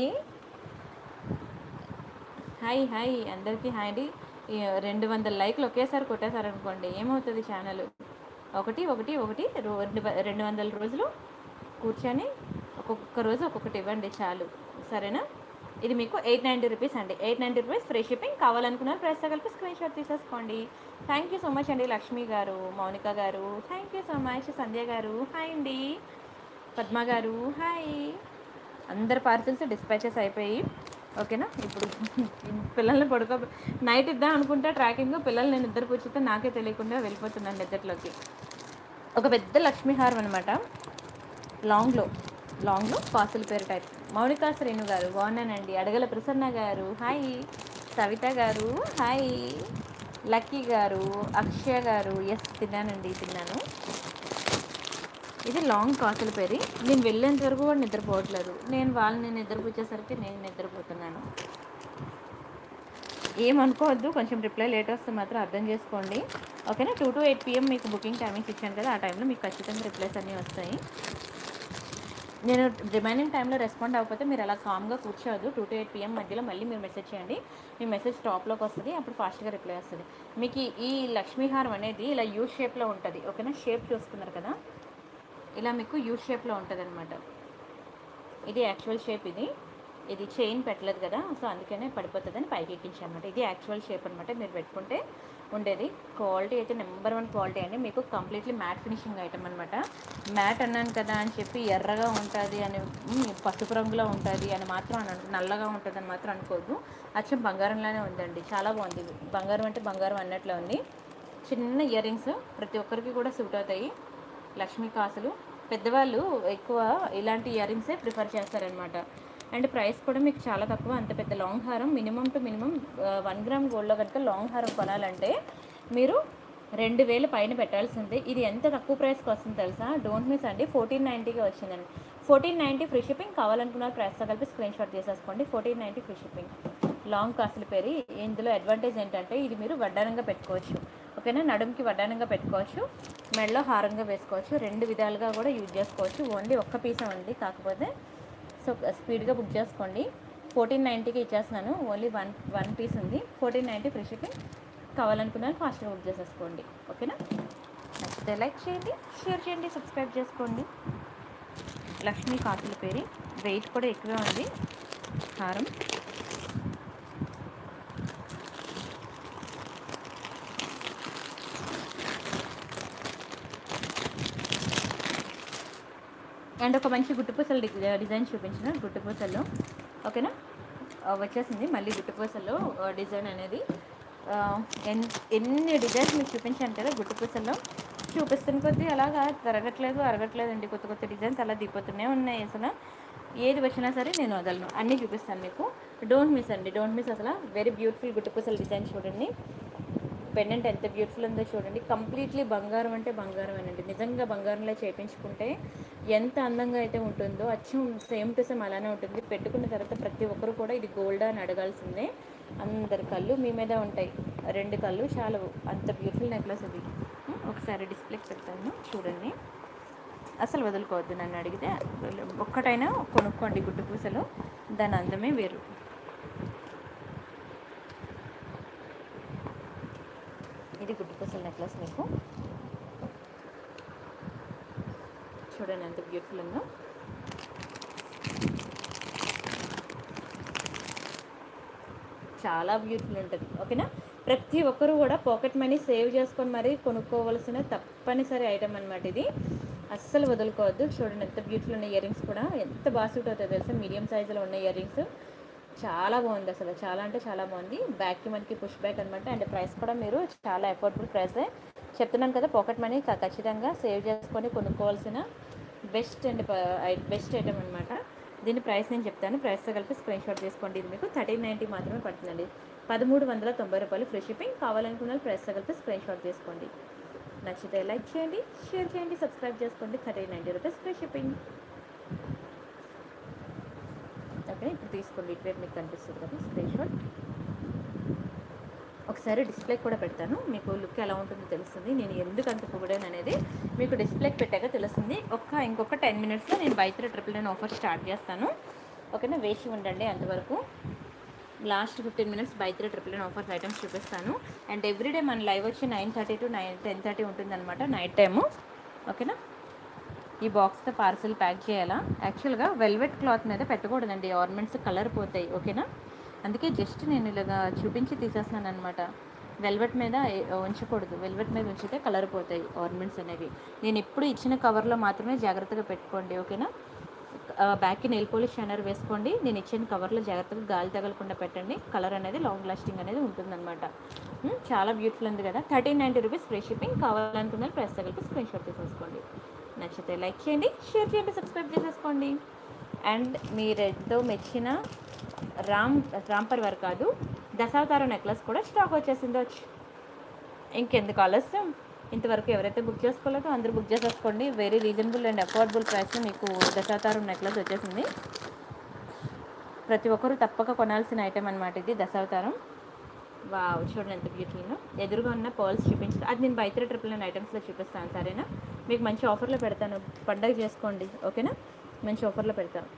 హాయ్ హాయ్ అందరికీ హాయ్ అండి ఈ రెండు వందల లైక్లు ఒకేసారి కొట్టేశారనుకోండి ఏమవుతుంది ఛానల్ ఒకటి ఒకటి ఒకటి రో- రెండు వ- రెండు వందల రోజులు కూర్చొని ఒక్కొక్క రోజు ఒక్కొక్కటి ఇవ్వండి చాలు సరేనా ఇది మీకు ఎయిట్ నైంటీ రూపీస్ అండి eight ninety rupees free shipping కావాలనుకున్నారు ప్రైస్తో కలిపి స్క్రీన్ షాట్ తీసేసుకోండి థ్యాంక్ యూ సో మచ్ అండి లక్ష్మి గారు మౌనిక గారు thank you so much Sandhya గారు హాయ్ అండి పద్మ గారు హాయ్ అందరు పార్సిల్స్ డిస్పాచెస్ అయిపోయి ఓకేనా ఇప్పుడు పిల్లల్ని పడుకో నైట్ ఇద్దాం అనుకుంటే ట్రాకింగ్ పిల్లల్ని నేను ఇద్దరు కూర్చుంటే నాకే తెలియకుండా వెళ్ళిపోతున్నాను నిద్రలోకి ఒక పెద్ద లక్ష్మీహారం అనమాట లాంగ్లో లాంగ్లో పాసుల పేరు టైప్ మౌనికా శ్రేణు గారు బాగున్నానండి అడగల ప్రసన్న గారు హాయ్ సవిత గారు హాయ్ లక్కీ గారు అక్షయ గారు ఎస్ తిన్నానండి తిన్నాను ఇది లాంగ్ కాసుల పేరు నేను వెళ్ళేంత వరకు కూడా నిద్రపోవట్లేదు నేను వాళ్ళని నిద్రపుచ్చేసరికి నేను నిద్రపోతున్నాను ఏమనుకోవద్దు కొంచెం రిప్లై లేట్ వస్తే మాత్రం అర్థం చేసుకోండి ఓకేనా టూ టు ఎయిట్ పిఎం మీకు బుకింగ్ టైమింగ్స్ ఇచ్చాను కదా ఆ టైంలో మీకు ఖచ్చితంగా రిప్లైస్ అన్నీ వస్తాయి నేను రిమైనింగ్ టైంలో రెస్పాండ్ అవ్వకపోతే మీరు అలా కామ్గా కూర్చోవద్దు టూ టు ఎయిట్ పిఎం మధ్యలో మళ్ళీ మీరు మెసేజ్ చేయండి మీ మెసేజ్ టాప్లోకి వస్తుంది అప్పుడు ఫాస్ట్గా రిప్లై వస్తుంది మీకు ఈ- ఈ లక్ష్మీహారం అనేది ఇలా యూ షేప్లో ఉంటుంది ఓకేనా షేప్ చూసుకున్నారు కదా ఇలా మీకు యూ షేప్లో ఉంటుంది అనమాట ఇది యాక్చువల్ షేప్ ఇది ఇది చైన్ పెట్టలేదు కదా సో అందుకనే పడిపోతుందని పైకి ఎక్కించాను అనమాట ఇది యాక్చువల్ షేప్ అనమాట మీరు పెట్టుకుంటే ఉండేది క్వాలిటీ అయితే నెంబర్ వన్ క్వాలిటీ అండి మీకు కంప్లీట్లీ మ్యాట్ ఫినిషింగ్ ఐటమ్ అనమాట మ్యాట్ అన్నాను కదా అని చెప్పి ఎర్రగా ఉంటుంది అని ఉమ్, పసుపు రంగులో ఉంటుంది అని మాత్రం అన నల్లగా ఉంటుంది అని మాత్రం అనుకోవద్దు అచ్చం బంగారంలానే ఉందండి చాలా బాగుంది ఇది. బంగారం అంటే బంగారం అన్నట్లు ఉంది చిన్న ఇయర్ రింగ్స్ ప్రతి ఒక్కరికి కూడా సూట్ అవుతాయి లక్ష్మీ కాసులు పెద్దవాళ్ళు ఎక్కువ ఇలాంటి ఇయర్ రింగ్సే ప్రిఫర్ చేస్తారనమాట అండ్ ప్రైస్ కూడా మీకు చాలా తక్కువ అంత పెద్ద లాంగ్ హారం minimum to minimum one gram గోల్డ్లో కనుక లాంగ్ హారం కొనాలంటే మీరు రెండు వేల పైన పెట్టాల్సింది ఇది ఎంత తక్కువ ప్రైస్కి వస్తుంది తెలుసా డోంట్ మిస్ అండి ఫోర్టీన్ నైంటీకి వచ్చిందండి ఫోర్టీన్ నైంటీ ఫ్రీ షిప్పింగ్ కావాలనుకున్న ప్రైస్తో కలిపి స్క్రీన్ షాట్ తీసేసుకోండి fourteen ninety free shipping long కాసుల పేరు ఇందులో అడ్వాంటేజ్ ఏంటంటే ఇది మీరు వడ్డానంగా పెట్టుకోవచ్చు ఓకేనా నడుముకి వడ్డానంగా పెట్టుకోవచ్చు మెడలో హారంగా వేసుకోవచ్చు రెండు విధాలుగా కూడా యూజ్ చేసుకోవచ్చు ఓన్లీ ఒక్క పీసే ఉంది కాకపోతే సో స్పీడ్గా బుక్ చేసుకోండి ఫోర్టీన్ నైంటీకి ఇచ్చేస్తున్నాను ఓన్లీ వన్ వన్ పీస్ ఉంది ఫోర్టీన్ నైంటీ ఫ్రీ షిప్పింగ్ కావాలనుకున్నాను ఫాస్ట్గా బుక్ చేసేసుకోండి ఓకేనా నచ్చితే లైక్ చేయండి షేర్ చేయండి సబ్స్క్రైబ్ చేసుకోండి లక్ష్మీ కాసుల పేరు వెయిట్ కూడా ఎక్కువే ఉంది హారం అండ్ ఒక మంచి గుట్టుపూసలు డి- డిజైన్ చూపించిన గుట్టుపూసల్లో ఓకేనా ఆ, వచ్చేసింది మళ్ళీ గుట్టుపూసల్లో ఆ, డిజైన్ అనేది ఆ, ఎన్ ఎన్ని డిజైన్స్ మీకు చూపించాను కదా గుట్టుపూసల్లో చూపిస్తున్న కొద్దీ అలాగా తరగట్లేదు అరగట్లేదు అండి కొత్త కొత్త డిజైన్స్ అలా దిగిపోతూనే ఉన్నాయి అసలు ఏది వచ్చినా సరే నేను వదలను అన్నీ చూపిస్తాను మీకు డోంట్ మిస్ అండి డోంట్ మిస్ అసలు వెరీ బ్యూటిఫుల్ గుట్టుపూసల డిజైన్ చూడండి పెండెంట్ ఎంత బ్యూటిఫుల్ ఉందో చూడండి కంప్లీట్లీ బంగారం అంటే బంగారం అనండి నిజంగా బంగారంలో చేయించుకుంటే ఎంత అందంగా అయితే ఉంటుందో అచ్చం సేమ్ టు సేమ్ అలానే ఉంటుంది పెట్టుకున్న తర్వాత ప్రతి ఒక్కరు కూడా ఇది గోల్డ్ అని అడగాల్సిందే అందరి కళ్ళు మీ మీద ఉంటాయి రెండు కళ్ళు చాలు అంత బ్యూటిఫుల్ నెక్లెస్ ఇది ఉమ్, ఒకసారి డిస్ప్లేకి పెడతాను చూడండి అసలు వదులుకోవద్దు నన్ను అడిగితే ఒక్కటైనా కొనుక్కోండి గుడ్డు పూసలు దాని అందమే వేరు ఇది గుడ్డు పూసల నెక్లెస్ మీకు చూడండి ఎంత బ్యూటిఫుల్ ఉందో చాలా బ్యూటిఫుల్ ఉంటుంది ఓకేనా ప్రతి ఒక్కరు కూడా పాకెట్ మనీ సేవ్ చేసుకొని మరీ కొనుక్కోవలసిన తప్పనిసరి ఐటమ్ అనమాట ఇది అస్సలు వదులుకోవద్దు చూడండి ఎంత బ్యూటిఫుల్ ఉన్న ఇయర్ రింగ్స్ కూడా ఎంత బాగా సూట్ అవుతుంది తెలుసా మీడియం సైజులో ఉన్న ఇయర్ రింగ్స్ చాలా బాగుంది అసలు చాలా అంటే చాలా బాగుంది బ్యాక్కి మనకి పుష్ బ్యాక్ అనమాట అండ్ ప్రైస్ కూడా మీరు చాలా అఫోర్డబుల్ ప్రైసే చెప్తున్నాను కదా పాకెట్ మనీ క- ఖచ్చితంగా సేవ్ చేసుకొని కొనుక్కోవాల్సిన బెస్ట్ అండ్ బెస్ట్ ఐటమ్ అనమాట దీని ప్రైస్ నేను చెప్తాను ప్రైస్తో కలిపి స్క్రీన్ షాట్ తీసుకోండి ఇది మీకు థర్టీన్ నైంటీ మాత్రమే పడుతుందండి పదమూడు వందల తొంభై రూపాయలు ఫ్రీ షిప్పింగ్ కావాలనుకున్న వాళ్ళు ప్రైస్తో కలిపి స్క్రీన్ షాట్ తీసుకోండి నచ్చితే లైక్ చేయండి షేర్ చేయండి సబ్స్క్రైబ్ చేసుకోండి thirteen ninety rupees free shipping okay ఇప్పుడు తీసుకోండి ఇటువైపు మీకు కనిపిస్తుంది కదా స్క్రీన్ షాట్ ఒకసారి డిస్ప్లే కూడా పెడతాను మీకు లుక్ ఎలా ఉంటుందో తెలుస్తుంది నేను ఎందుకు అంత పొగిడాను అనేది మీకు డిస్ప్లేకి పెట్టాక తెలుస్తుంది ఒక్క ఇంకొక టెన్ మినిట్స్లో నేను buy three triple nine offer start చేస్తాను ఓకేనా వేసి ఉండండి అంతవరకు last fifteen minutes buy three triple nine offers items చూపిస్తాను అండ్ ఎవ్రీడే మన లైవ్ వచ్చి nine thirty to nine ten thirty ఉంటుందన్నమాట నైట్ టైము ఓకేనా ఈ బాక్స్తో పార్సల్ ప్యాక్ చేయాలా యాక్చువల్గా వెల్వెట్ క్లాత్ మీద పెట్టకూడదండి ఆర్నమెంట్స్ కలర్ పోతాయి ఓకేనా అందుకే జస్ట్ నేను ఇలాగా చూపించి తీసేస్తున్నాను అనమాట వెల్వెట్ మీద ఏ- ఉంచకూడదు వెల్వెట్ మీద ఉంచితే కలర్ పోతాయి ఆర్నమెంట్స్ అనేవి నేను ఎప్పుడు ఇచ్చిన కవర్లో మాత్రమే జాగ్రత్తగా పెట్టుకోండి ఓకేనా ఆ, బ్యాక్కి నెయిల్ పోలిష్ షైనర్ వేసుకోండి నేను ఇచ్చిన కవర్లో జాగ్రత్తగా గాలి తగలకుండా పెట్టండి కలర్ అనేది లాంగ్ లాస్టింగ్ అనేది ఉంటుందన్నమాట ఉమ్, చాలా బ్యూటిఫుల్ ఉంది కదా thirteen ninety rupees free shipping కావాలనుకున్న ప్రైస్ తగిలిపి స్క్రీన్ షాట్ తీసేసుకోండి నచ్చితే లైక్ చేయండి షేర్ చేయండి సబ్స్క్రైబ్ చేసేసుకోండి అండ్ మీరెంతో మెచ్చిన రామ్ రామ్ పరివార్ కాదు దశావతారం నెక్లెస్ కూడా స్టాక్ వచ్చేసింది వచ్చి ఇంకెందుకు ఆలస్యం ఇంతవరకు ఎవరైతే బుక్ చేసుకోలేదో అందరూ బుక్ చేసేసుకోండి very reasonable and affordable price మీకు దశావతారం నెక్లెస్ వచ్చేసింది ప్రతి ఒక్కరూ తప్పక కొనాల్సిన ఐటెం అనమాట ఇది దశావతారం వావ్ చూడండి ఎంత బ్యూటిఫుల్గా ఎదురుగా ఉన్న పర్ల్స్ చూపించారు అది నేను బైత్ర ట్రిపుల్ నైన్ ఐటమ్స్లో చూపిస్తాను సరేనా మీకు మంచి ఆఫర్లో పెడతాను పండగ చేసుకోండి ఓకేనా మంచి ఆఫర్లో పెడతాను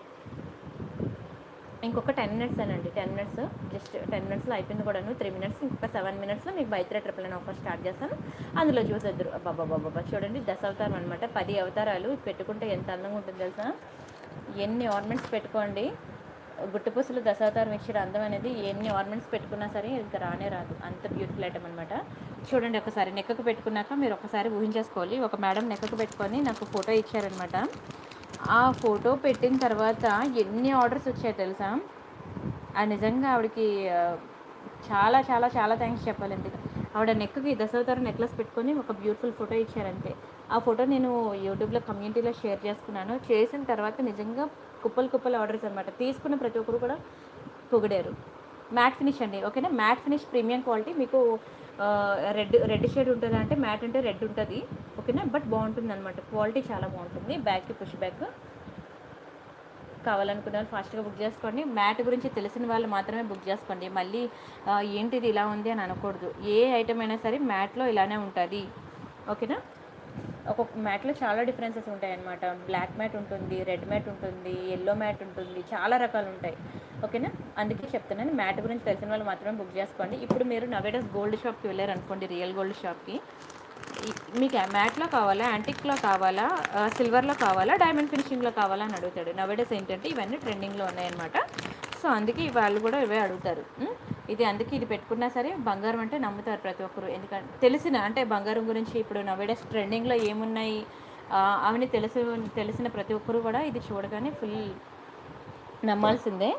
ఇంకొక టెన్ మినిట్స్ అనండి టెన్ మినిట్స్ జస్ట్ టెన్ మినిట్స్లో అయిపోయింది కూడాను త్రీ మినిట్స్ ఇంకొక సెవెన్ మినిట్స్లో మీకు buy three triple nine offer start చేస్తాను అందులో చూసేద్దరు బాబా బాబా చూడండి దశ అవతారం అనమాట పది అవతారాలు పెట్టుకుంటే ఎంత అందంగా ఉంటుంది తెలుసా ఎన్ని ఆర్నమెంట్స్ పెట్టుకోండి గుట్టుపూసలు దశావతారం ఇచ్చిన అందం అనేది ఎన్ని ఆర్నమెంట్స్ పెట్టుకున్నా సరే ఇంకా రానే రాదు అంత బ్యూటిఫుల్ ఐటమ్ అనమాట చూడండి ఒకసారి నెక్కకు పెట్టుకున్నాక మీరు ఒకసారి ఊహించేసుకోవాలి ఒక మేడం నెక్కకు పెట్టుకొని నాకు ఫోటో ఇచ్చారనమాట ఆ ఫోటో పెట్టిన తర్వాత ఎన్ని ఆర్డర్స్ వచ్చాయో తెలుసా ఆ నిజంగా ఆవిడకి ఆ, చాలా చాలా చాలా థ్యాంక్స్ చెప్పాలి ఎందుకు ఆవిడ నెక్కి దశావతారం నెక్లెస్ పెట్టుకొని ఒక బ్యూటిఫుల్ ఫోటో ఇచ్చారంతే ఆ ఫోటో నేను యూట్యూబ్లో కమ్యూనిటీలో షేర్ చేసుకున్నాను చేసిన తర్వాత నిజంగా కుప్పలు కుప్పలు ఆర్డర్స్ అనమాట తీసుకున్న ప్రతి ఒక్కరు కూడా పొగిడారు మ్యాట్ ఫినిష్ అండి ఓకేనా మ్యాట్ ఫినిష్ ప్రీమియం క్వాలిటీ మీకు రెడ్ రెడ్ షేడ్ ఉంటుందా అంటే మ్యాట్ అంటే రెడ్ ఉంటుంది ఓకేనా బట్ బాగుంటుంది అనమాట క్వాలిటీ చాలా బాగుంటుంది బ్యాక్కి పుష్ బ్యాక్ కావాలనుకున్న వాళ్ళు ఫాస్ట్గా బుక్ చేసుకోండి మ్యాట్ గురించి తెలిసిన వాళ్ళు మాత్రమే బుక్ చేసుకోండి మళ్ళీ ఆ, ఏంటిది ఇలా ఉంది అని అనకూడదు ఏ ఐటమ్ అయినా సరే మ్యాట్లో ఇలానే ఉంటుంది ఓకేనా ఒక్కొక్క మ్యాట్లో చాలా డిఫరెన్సెస్ ఉంటాయి అన్నమాట బ్లాక్ మ్యాట్ ఉంటుంది రెడ్ మ్యాట్ ఉంటుంది ఎల్లో మ్యాట్ ఉంటుంది చాలా రకాలు ఉంటాయి ఓకేనా అందుకే చెప్తున్నాను మ్యాట్ గురించి తెలిసిన వాళ్ళు మాత్రమే బుక్ చేసుకోండి ఇప్పుడు మీరు నవేడస్ గోల్డ్ షాప్కి వెళ్ళారు అనుకోండి రియల్ గోల్డ్ షాప్కి ఈ- మీకు మ్యాట్లో కావాలా యాంటిక్లో కావాలా ఆ, సిల్వర్లో కావాలా డైమండ్ ఫినిషింగ్లో కావాలా అని అడుగుతాడు నవేడేస్ ఏంటంటే ఇవన్నీ ట్రెండింగ్లో ఉన్నాయన్నమాట సో అందుకే వాళ్ళు కూడా ఇవే అడుగుతారు ఉం? ఇది అందుకే ఇది పెట్టుకున్నా సరే బంగారం అంటే నమ్ముతారు ప్రతి ఒక్కరు ఎందుకంటే తెలిసిన అంటే బంగారం గురించి ఇప్పుడు నవేడేస్ ట్రెండింగ్లో ఏమున్నాయి ఆ, అవన్నీ తెలుసు తెలిసిన ప్రతి ఒక్కరు కూడా ఇది చూడగానే ఫుల్ నమ్మాల్సిందే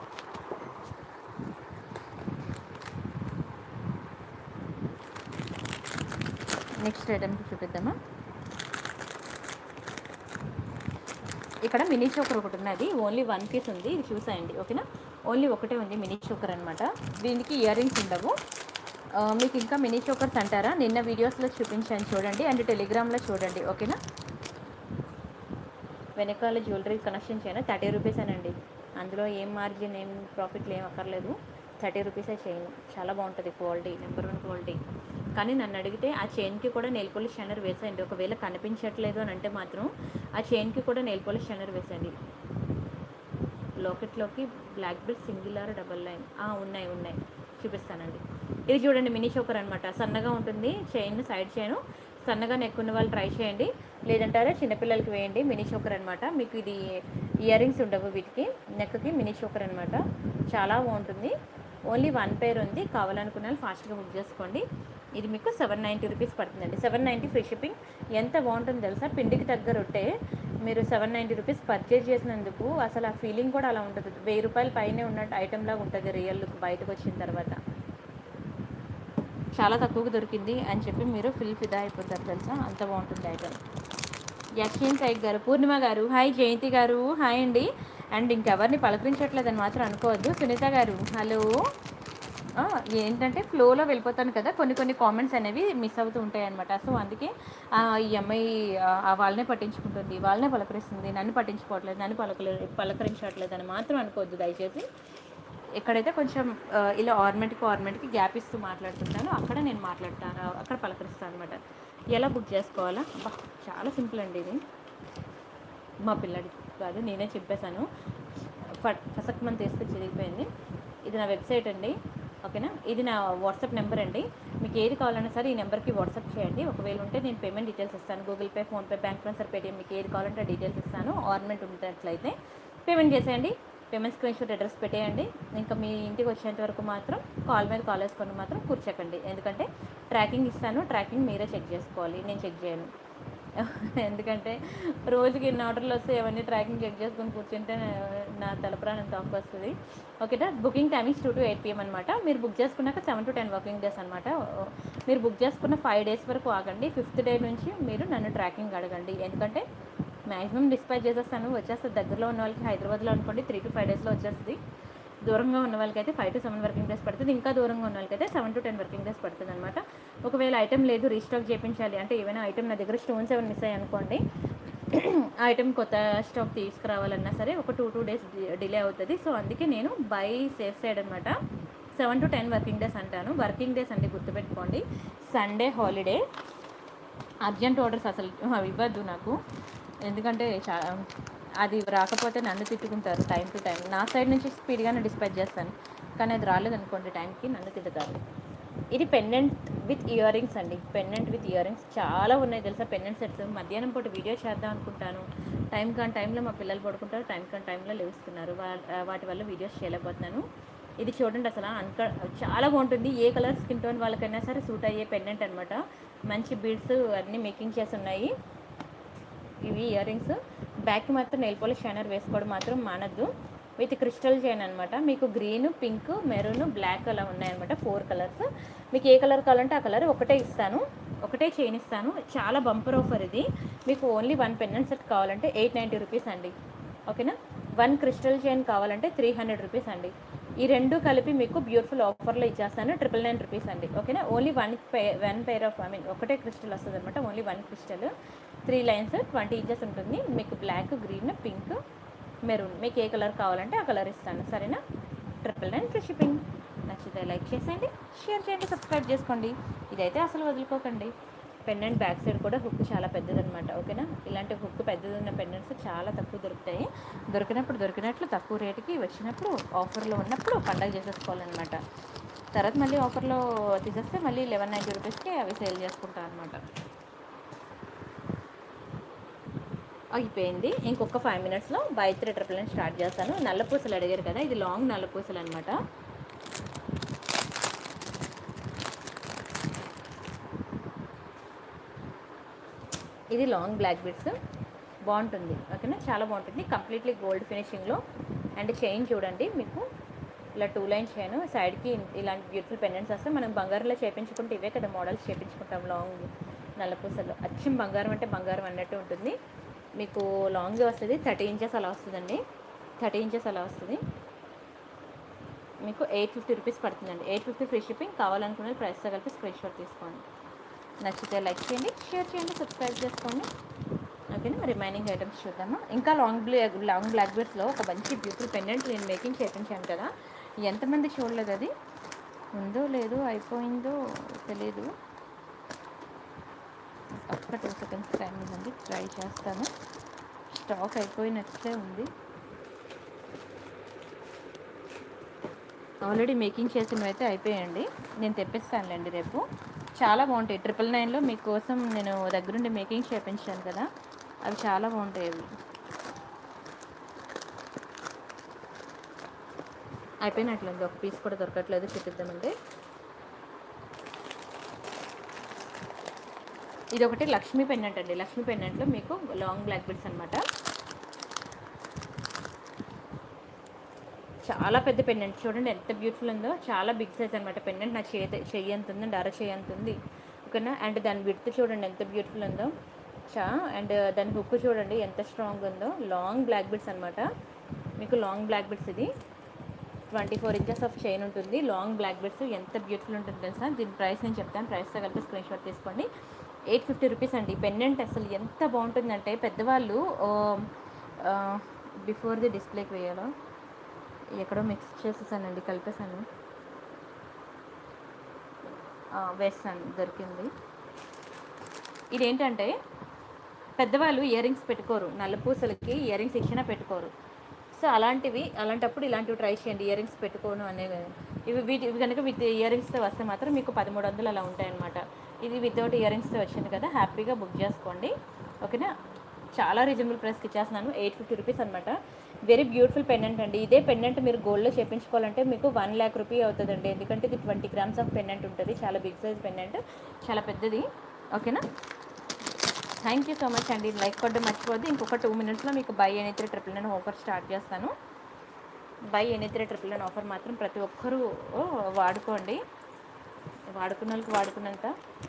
నెక్స్ట్ ఐటమ్కి చూపిద్దామా ఇక్కడ మినీ చోకర్ ఒకటి ఉన్నది ఓన్లీ వన్ పీస్ ఉంది ఇది చూసాయండి ఓకేనా ఓన్లీ ఒకటే ఉంది మినీ చోకర్ అనమాట దీనికి ఇయర్ రింగ్స్ ఉండవు ఆ, మీకు ఇంకా మినీ చోకర్స్ అంటారా నిన్న వీడియోస్లో చూపించాను చూడండి అండ్ టెలిగ్రామ్లో చూడండి ఓకేనా వెనకాల జ్యువెలరీ కనెక్షన్ చేయను థర్టీ రూపీస్ అనండి అందులో ఏం మార్జిన్ ఏం ప్రాఫిట్లు ఏం అక్కర్లేదు థర్టీ రూపీసే చైన్ చాలా బాగుంటుంది క్వాలిటీ నెంబర్ వన్ క్వాలిటీ కానీ నన్ను అడిగితే ఆ చైన్కి కూడా నెయిల్ పాలిష్ షైనర్ వేసేయండి ఒకవేళ కనిపించట్లేదు అని అంటే మాత్రం ఆ చైన్కి కూడా నెయిల్ పాలిష్ షైనర్ వేసేయండి లాకెట్లోకి black belt single or double line ఆ, ఉన్నాయి ఉన్నాయి చూపిస్తానండి ఇది చూడండి మినీ చోకర్ అనమాట సన్నగా ఉంటుంది చైన్ సైడ్ చైన్ సన్నగా నెక్ ఉన్న వాళ్ళు ట్రై చేయండి లేదంటారా చిన్నపిల్లలకి వేయండి మినీ చోకర్ అనమాట మీకు ఇది ఇయర్ రింగ్స్ ఉండవు వీటికి నెక్కి మినీ చోకర్ అనమాట చాలా బాగుంటుంది ఓన్లీ వన్ పేర్ ఉంది కావాలనుకున్న వాళ్ళు ఫాస్ట్గా బుక్ చేసుకోండి ఇది మీకు సెవెన్ నైంటీ రూపీస్ పడుతుందండి సెవెన్ నైంటీ ఫ్రీ షిప్పింగ్ ఎంత బాగుంటుందో తెలుసా పిండికి తగ్గ రొట్టె మీరు సెవెన్ నైంటీ రూపీస్ పర్చేజ్ చేసినందుకు అసలు ఆ ఫీలింగ్ కూడా అలా ఉంటుంది వెయ్యి రూపాయల పైనే ఉన్నట్టు ఐటెం లాగా ఉంటుంది రియల్ లుక్ బయటకు వచ్చిన తర్వాత చాలా తక్కువగా దొరికింది అని చెప్పి మీరు ఫుల్ ఫిదా అయిపోతారు తెలుసా అంత బాగుంటుంది ఐటమ్ యశ్విన్ సైక్ గారు పూర్ణిమ గారు హాయ్ జయంతి గారు హాయ్ అండి అండ్ ఇంకెవరిని పలకరించట్లేదని మాత్రం అనుకోవద్దు సునీత గారు హలో ఆ, ఏంటంటే ఫ్లోలో వెళ్ళిపోతాను కదా కొన్ని కొన్ని కామెంట్స్ అనేవి మిస్ అవుతూ ఉంటాయి అనమాట సో అందుకే ఆ, ఈ అమ్మాయి ఆ, వాళ్ళనే పట్టించుకుంటుంది వాళ్ళనే పలకరిస్తుంది నన్ను పట్టించుకోవట్లేదు నన్ను పలకలే పలకరించట్లేదు అని మాత్రం అనుకోవద్దు దయచేసి ఎక్కడైతే కొంచెం ఆ, ఇలా ఆర్నమెంట్కి ఆర్నమెంట్కి గ్యాప్ ఇస్తూ మాట్లాడుతుంటానో అక్కడ నేను మాట్లాడతాను అక్కడ పలకరిస్తాను అనమాట ఎలా బుక్ చేసుకోవాలా అబ్బా, చాలా సింపుల్ అండి ఇది మా పిల్లడి కాదు నేనే చెప్పేశాను ఫ- ఫసక్ మంత్ వేస్తే చిరిగిపోయింది ఇది నా వెబ్సైట్ అండి ఓకేనా ఇది నా వాట్సాప్ నెంబర్ అండి మీకు ఏది కావాలన్నా సరే ఈ నెంబర్కి వాట్సాప్ చేయండి ఒకవేళ ఉంటే నేను పేమెంట్ డీటెయిల్స్ ఇస్తాను Google Pay PhonePe bank transfer Paytm మీకు ఏది కావాలంటే డీటెయిల్స్ ఇస్తాను ఆర్నమెంట్ ఉన్నట్లయితే పేమెంట్ చేసేయండి పేమెంట్ స్క్రీన్ షాట్ అడ్రస్ పెట్టేయండి ఇంకా మీ ఇంటికి వచ్చేంత వరకు మాత్రం కాల్ మీద కాల్ వేసుకొని మాత్రం కూర్చోకండి ఎందుకంటే ట్రాకింగ్ ఇస్తాను ట్రాకింగ్ మీరే చెక్ చేసుకోవాలి నేను చెక్ చేయను ఎందుకంటే రోజుకి ఎన్ని ఆర్డర్లు వస్తే అవన్నీ ట్రాకింగ్ చెక్ చేసుకొని కూర్చుంటే నా- నా తలప్రాణం తాకు వస్తుంది ఓకేనా booking timings two to eight PM అనమాట మీరు బుక్ చేసుకున్నాక seven to ten working days అనమాట మీరు బుక్ చేసుకున్న ఫైవ్ డేస్ వరకు ఆగండి ఫిఫ్త్ డే నుంచి మీరు నన్ను ట్రాకింగ్ అడగండి ఎందుకంటే మ్యాక్సిమం డిస్పాచ్ చేసేస్తాను వచ్చేస్తుంది దగ్గరలో ఉన్న వాళ్ళకి హైదరాబాద్లో అనుకోండి త్రీ టు ఫైవ్ డేస్లో వచ్చేస్తుంది దూరంగా ఉన్న వాళ్ళకైతే five to seven working days పడుతుంది ఇంకా దూరంగా ఉన్న వాళ్ళకైతే seven to ten working days పడుతుంది అనమాట ఒకవేళ ఐటమ్ లేదు రీస్టాక్ చేయించాలి అంటే ఏమైనా ఐటమ్ నా దగ్గర స్టోన్స్ ఏమైనా మిస్ అయ్యాయి అనుకోండి ఆ ఐటమ్ కొత్త స్టాక్ తీసుకురావాలన్నా సరే ఒక టూ టూ డేస్ డిలే అవుతుంది సో అందుకే నేను బై సేఫ్ సైడ్ అనమాట seven to ten working days అంటాను వర్కింగ్ డేస్ అంటే గుర్తుపెట్టుకోండి సండే హాలిడే అర్జెంట్ ఆర్డర్స్ అసలు అవి ఇవ్వద్దు నాకు ఎందుకంటే చా అది రాకపోతే నన్ను తిట్టుకుంటారు టైం టు టైం నా సైడ్ నుంచి స్పీడ్గానే డిస్పాచ్ చేస్తాను కానీ అది రాలేదనుకోండి టైంకి నన్ను తిట్టుతారు ఇది పెండెంట్ విత్ ఇయర్ రింగ్స్ అండి పెండెంట్ విత్ ఇయర్ రింగ్స్ చాలా ఉన్నాయి తెలుసా పెండెంట్ సెట్స్ మధ్యాహ్నం పూట వీడియో చేద్దాం అనుకుంటాను టైం కాని టైంలో మా పిల్లలు పడుకుంటారు టైం కాని టైంలో లేస్తున్నారు వాటి వల్ల వీడియోస్ చేయలేకపోతున్నాను ఇది చూడండి అసలు అన్క చాలా బాగుంటుంది ఏ కలర్ స్కిన్ టోన్ వాళ్ళకైనా సరే సూట్ అయ్యే పెండెంట్ అనమాట మంచి బీడ్స్ అన్నీ మేకింగ్ చేసి ఉన్నాయి ఇవి ఇయర్ రింగ్స్ బ్యాక్కి మాత్రం నెయిల్ పాలిష్ షైనర్ వేసుకోవడం మాత్రం మానద్దు విత్ క్రిస్టల్ చైన్ అనమాట మీకు గ్రీన్ పింక్ మెరూన్ బ్లాక్ అలా ఉన్నాయన్నమాట ఫోర్ కలర్స్ మీకు ఏ కలర్ కావాలంటే ఆ కలర్ ఒకటే ఇస్తాను ఒకటే చైన్ ఇస్తాను చాలా బంపర్ ఆఫర్ ఇది మీకు ఓన్లీ వన్ పెన్నెంట్ సెట్ కావాలంటే ఎయిట్ నైంటీ రూపీస్ అండి ఓకేనా వన్ క్రిస్టల్ చైన్ కావాలంటే త్రీ హండ్రెడ్ రూపీస్ అండి ఈ రెండు కలిపి మీకు బ్యూటిఫుల్ ఆఫర్లో ఇచ్చేస్తాను ట్రిపుల్ నైన్ రూపీస్ అండి ఓకేనా only one pay one pair of I mean ఒకటే క్రిస్టల్ వస్తుంది అనమాట only one crystal three lines twenty inches ఉంటుంది మీకు బ్లాక్ గ్రీన్ పింక్ మెరూన్ మీకు ఏ కలర్ కావాలంటే ఆ కలర్ ఇస్తాను సరేనా ట్రిపుల్ నైన్ ఫ్రీ షిప్పింగ్ నచ్చితే లైక్ చేసేయండి షేర్ చేయండి సబ్స్క్రైబ్ చేసుకోండి ఇదైతే అసలు వదులుకోకండి పెండెంట్ బ్యాక్ సైడ్ కూడా హుక్ చాలా పెద్దదనమాట ఓకేనా ఇలాంటి హుక్ పెద్దది ఉన్న పెండెంట్స్ చాలా తక్కువ దొరుకుతాయి దొరికినప్పుడు దొరికినట్లు తక్కువ రేటుకి వచ్చినప్పుడు ఆఫర్లో ఉన్నప్పుడు పండగ చేసేసుకోవాలన్నమాట తర్వాత మళ్ళీ ఆఫర్లో తీసేస్తే మళ్ళీ లెవెన్ నైంటీ రూపీస్కి అవి సేల్ చేసుకుంటాం అనమాట అయిపోయింది ఇంకొక ఫైవ్ మినిట్స్లో buy three triple nine start చేస్తాను నల్ల పూసలు అడిగారు కదా ఇది లాంగ్ నల్ల పూసలు అనమాట ఇది లాంగ్ బ్లాక్ బిట్స్ బాగుంటుంది ఓకేనా చాలా బాగుంటుంది కంప్లీట్లీ గోల్డ్ ఫినిషింగ్లో అండ్ చైన్ చూడండి మీకు ఇలా టూ లైన్ చైన్ సైడ్కి ఇలాంటి బ్యూటిఫుల్ పెండెంట్స్ వస్తే మనం బంగారంలో చేపించుకుంటే ఇవే కదా మోడల్స్ చేపించుకుంటాం లాంగ్ నల్లపూసలు అచ్చం బంగారం అంటే బంగారం అన్నట్టు ఉంటుంది మీకు లాంగ్ వస్తుంది థర్టీ ఇంచెస్ అలా వస్తుందండి థర్టీ ఇంచెస్ అలా వస్తుంది మీకు ఎయిట్ ఫిఫ్టీ రూపీస్ పడుతుందండి ఎయిట్ ఫిఫ్టీ ఫ్రీ షిప్పింగ్ కావాలనుకునే ప్రైస్తో కలిపి స్క్రీన్ షాట్ తీసుకోండి నచ్చితే లైక్ చేయండి షేర్ చేయండి సబ్స్క్రైబ్ చేసుకోండి ఓకేనా రిమైనింగ్ ఐటమ్స్ చూద్దామా ఇంకా లాంగ్ బ్లే లాంగ్ బ్లాక్ బెడ్స్లో ఒక మంచి బ్యూటిఫుల్ పెండెంట్ నేను మేకింగ్ చేయించాను కదా ఎంతమంది చూడలేదు అది ఉందో లేదో అయిపోయిందో తెలియదు ఒక్క టూ సెకండ్స్ టైం ఇవ్వండి ట్రై చేస్తాను స్టాక్ అయిపోయినట్లే ఉంది ఆల్రెడీ మేకింగ్ చేసినవి అయితే అయిపోయాయండి నేను తెప్పిస్తానులేండి రేపు చాలా బాగుంటాయి ట్రిపుల్ నైన్లో మీకోసం నేను దగ్గరుండి మేకింగ్ చేయించాను కదా అవి చాలా బాగుంటాయి అవి అయిపోయినట్లేదు ఒక పీస్ కూడా దొరకట్లేదు చూపిద్దామంటే ఇది ఒకటి లక్ష్మీ పెన్నెంట్ అండి లక్ష్మీ పెన్నెంట్లో మీకు లాంగ్ బ్లాక్ బిట్స్ అనమాట చాలా పెద్ద పెండెంట్ చూడండి ఎంత బ్యూటిఫుల్ ఉందో చాలా బిగ్ సైజ్ అనమాట పెండెంట్ నా చేతి చెయ్యి ఎంత ఉంది డర చెయ్యి ఎంత ఉంది ఓకేనా అండ్ దాని విడ్త్ చూడండి ఎంత బ్యూటిఫుల్ ఉందో చా అండ్ దాని హుక్ చూడండి ఎంత స్ట్రాంగ్ ఉందో లాంగ్ బ్లాక్ బిట్స్ అనమాట మీకు లాంగ్ బ్లాక్ బిట్స్ ఇది twenty four inches of chain ఉంటుంది లాంగ్ బ్లాక్ బిట్స్ ఎంత బ్యూటిఫుల్ ఉంటుంది తెలుసా దీని ప్రైస్ నేను చెప్తాను ప్రైస్తో కలిపి స్క్రీన్ షాట్ తీసుకోండి ఎయిట్ ఫిఫ్టీ రూపీస్ అండి పెండెంట్ అసలు ఎంత బాగుంటుందంటే పెద్దవాళ్ళు బిఫోర్ ది డిస్ప్లేకి వేయాలో ఎక్కడో మిక్స్ చేసేసానండి కలిపేసాను ఆ, వేస్తాను దొరికింది ఇదేంటంటే పెద్దవాళ్ళు ఇయర్ రింగ్స్ పెట్టుకోరు నల్ల పూసలకి ఇయర్ రింగ్స్ ఇచ్చినా పెట్టుకోరు సో అలాంటివి అలాంటప్పుడు ఇలాంటివి ట్రై చేయండి ఇయర్ రింగ్స్ పెట్టుకోను అనే ఇవి వీటి ఇవి కనుక విత్ ఇయర్ రింగ్స్తో వస్తే మాత్రం మీకు పదమూడు వందలు అలా ఉంటాయన్నమాట ఇది వితౌట్ ఇయర్ రింగ్స్తో వచ్చింది కదా హ్యాపీగా బుక్ చేసుకోండి ఓకేనా చాలా రీజనబుల్ ప్రైస్కి ఇచ్చేస్తున్నాను ఎయిట్ ఫిఫ్టీ రూపీస్ అనమాట వెరీ బ్యూటిఫుల్ పెండెంట్ అండి ఇదే పెండెంట్ మీరు గోల్డ్లో చేపించుకోవాలంటే మీకు వన్ ల్యాక్ రూపీ అవుతుందండి ఎందుకంటే ఇది ట్వంటీ గ్రామ్స్ ఆఫ్ పెండెంట్ ఉంటుంది చాలా బిగ్ సైజ్ పెండెంట్ చాలా పెద్దది ఓకేనా థ్యాంక్ యూ సో మచ్ అండి లైక్ కొట్టడం మర్చిపోద్ది ఇంకొక టూ మినిట్స్లో మీకు buy any three triple nine offer start చేస్తాను buy any three triple nine offer మాత్రం ప్రతి ఒక్కరూ ఓ, వాడుకోండి వాడుకున్న వాళ్ళకి వాడుకున్నంత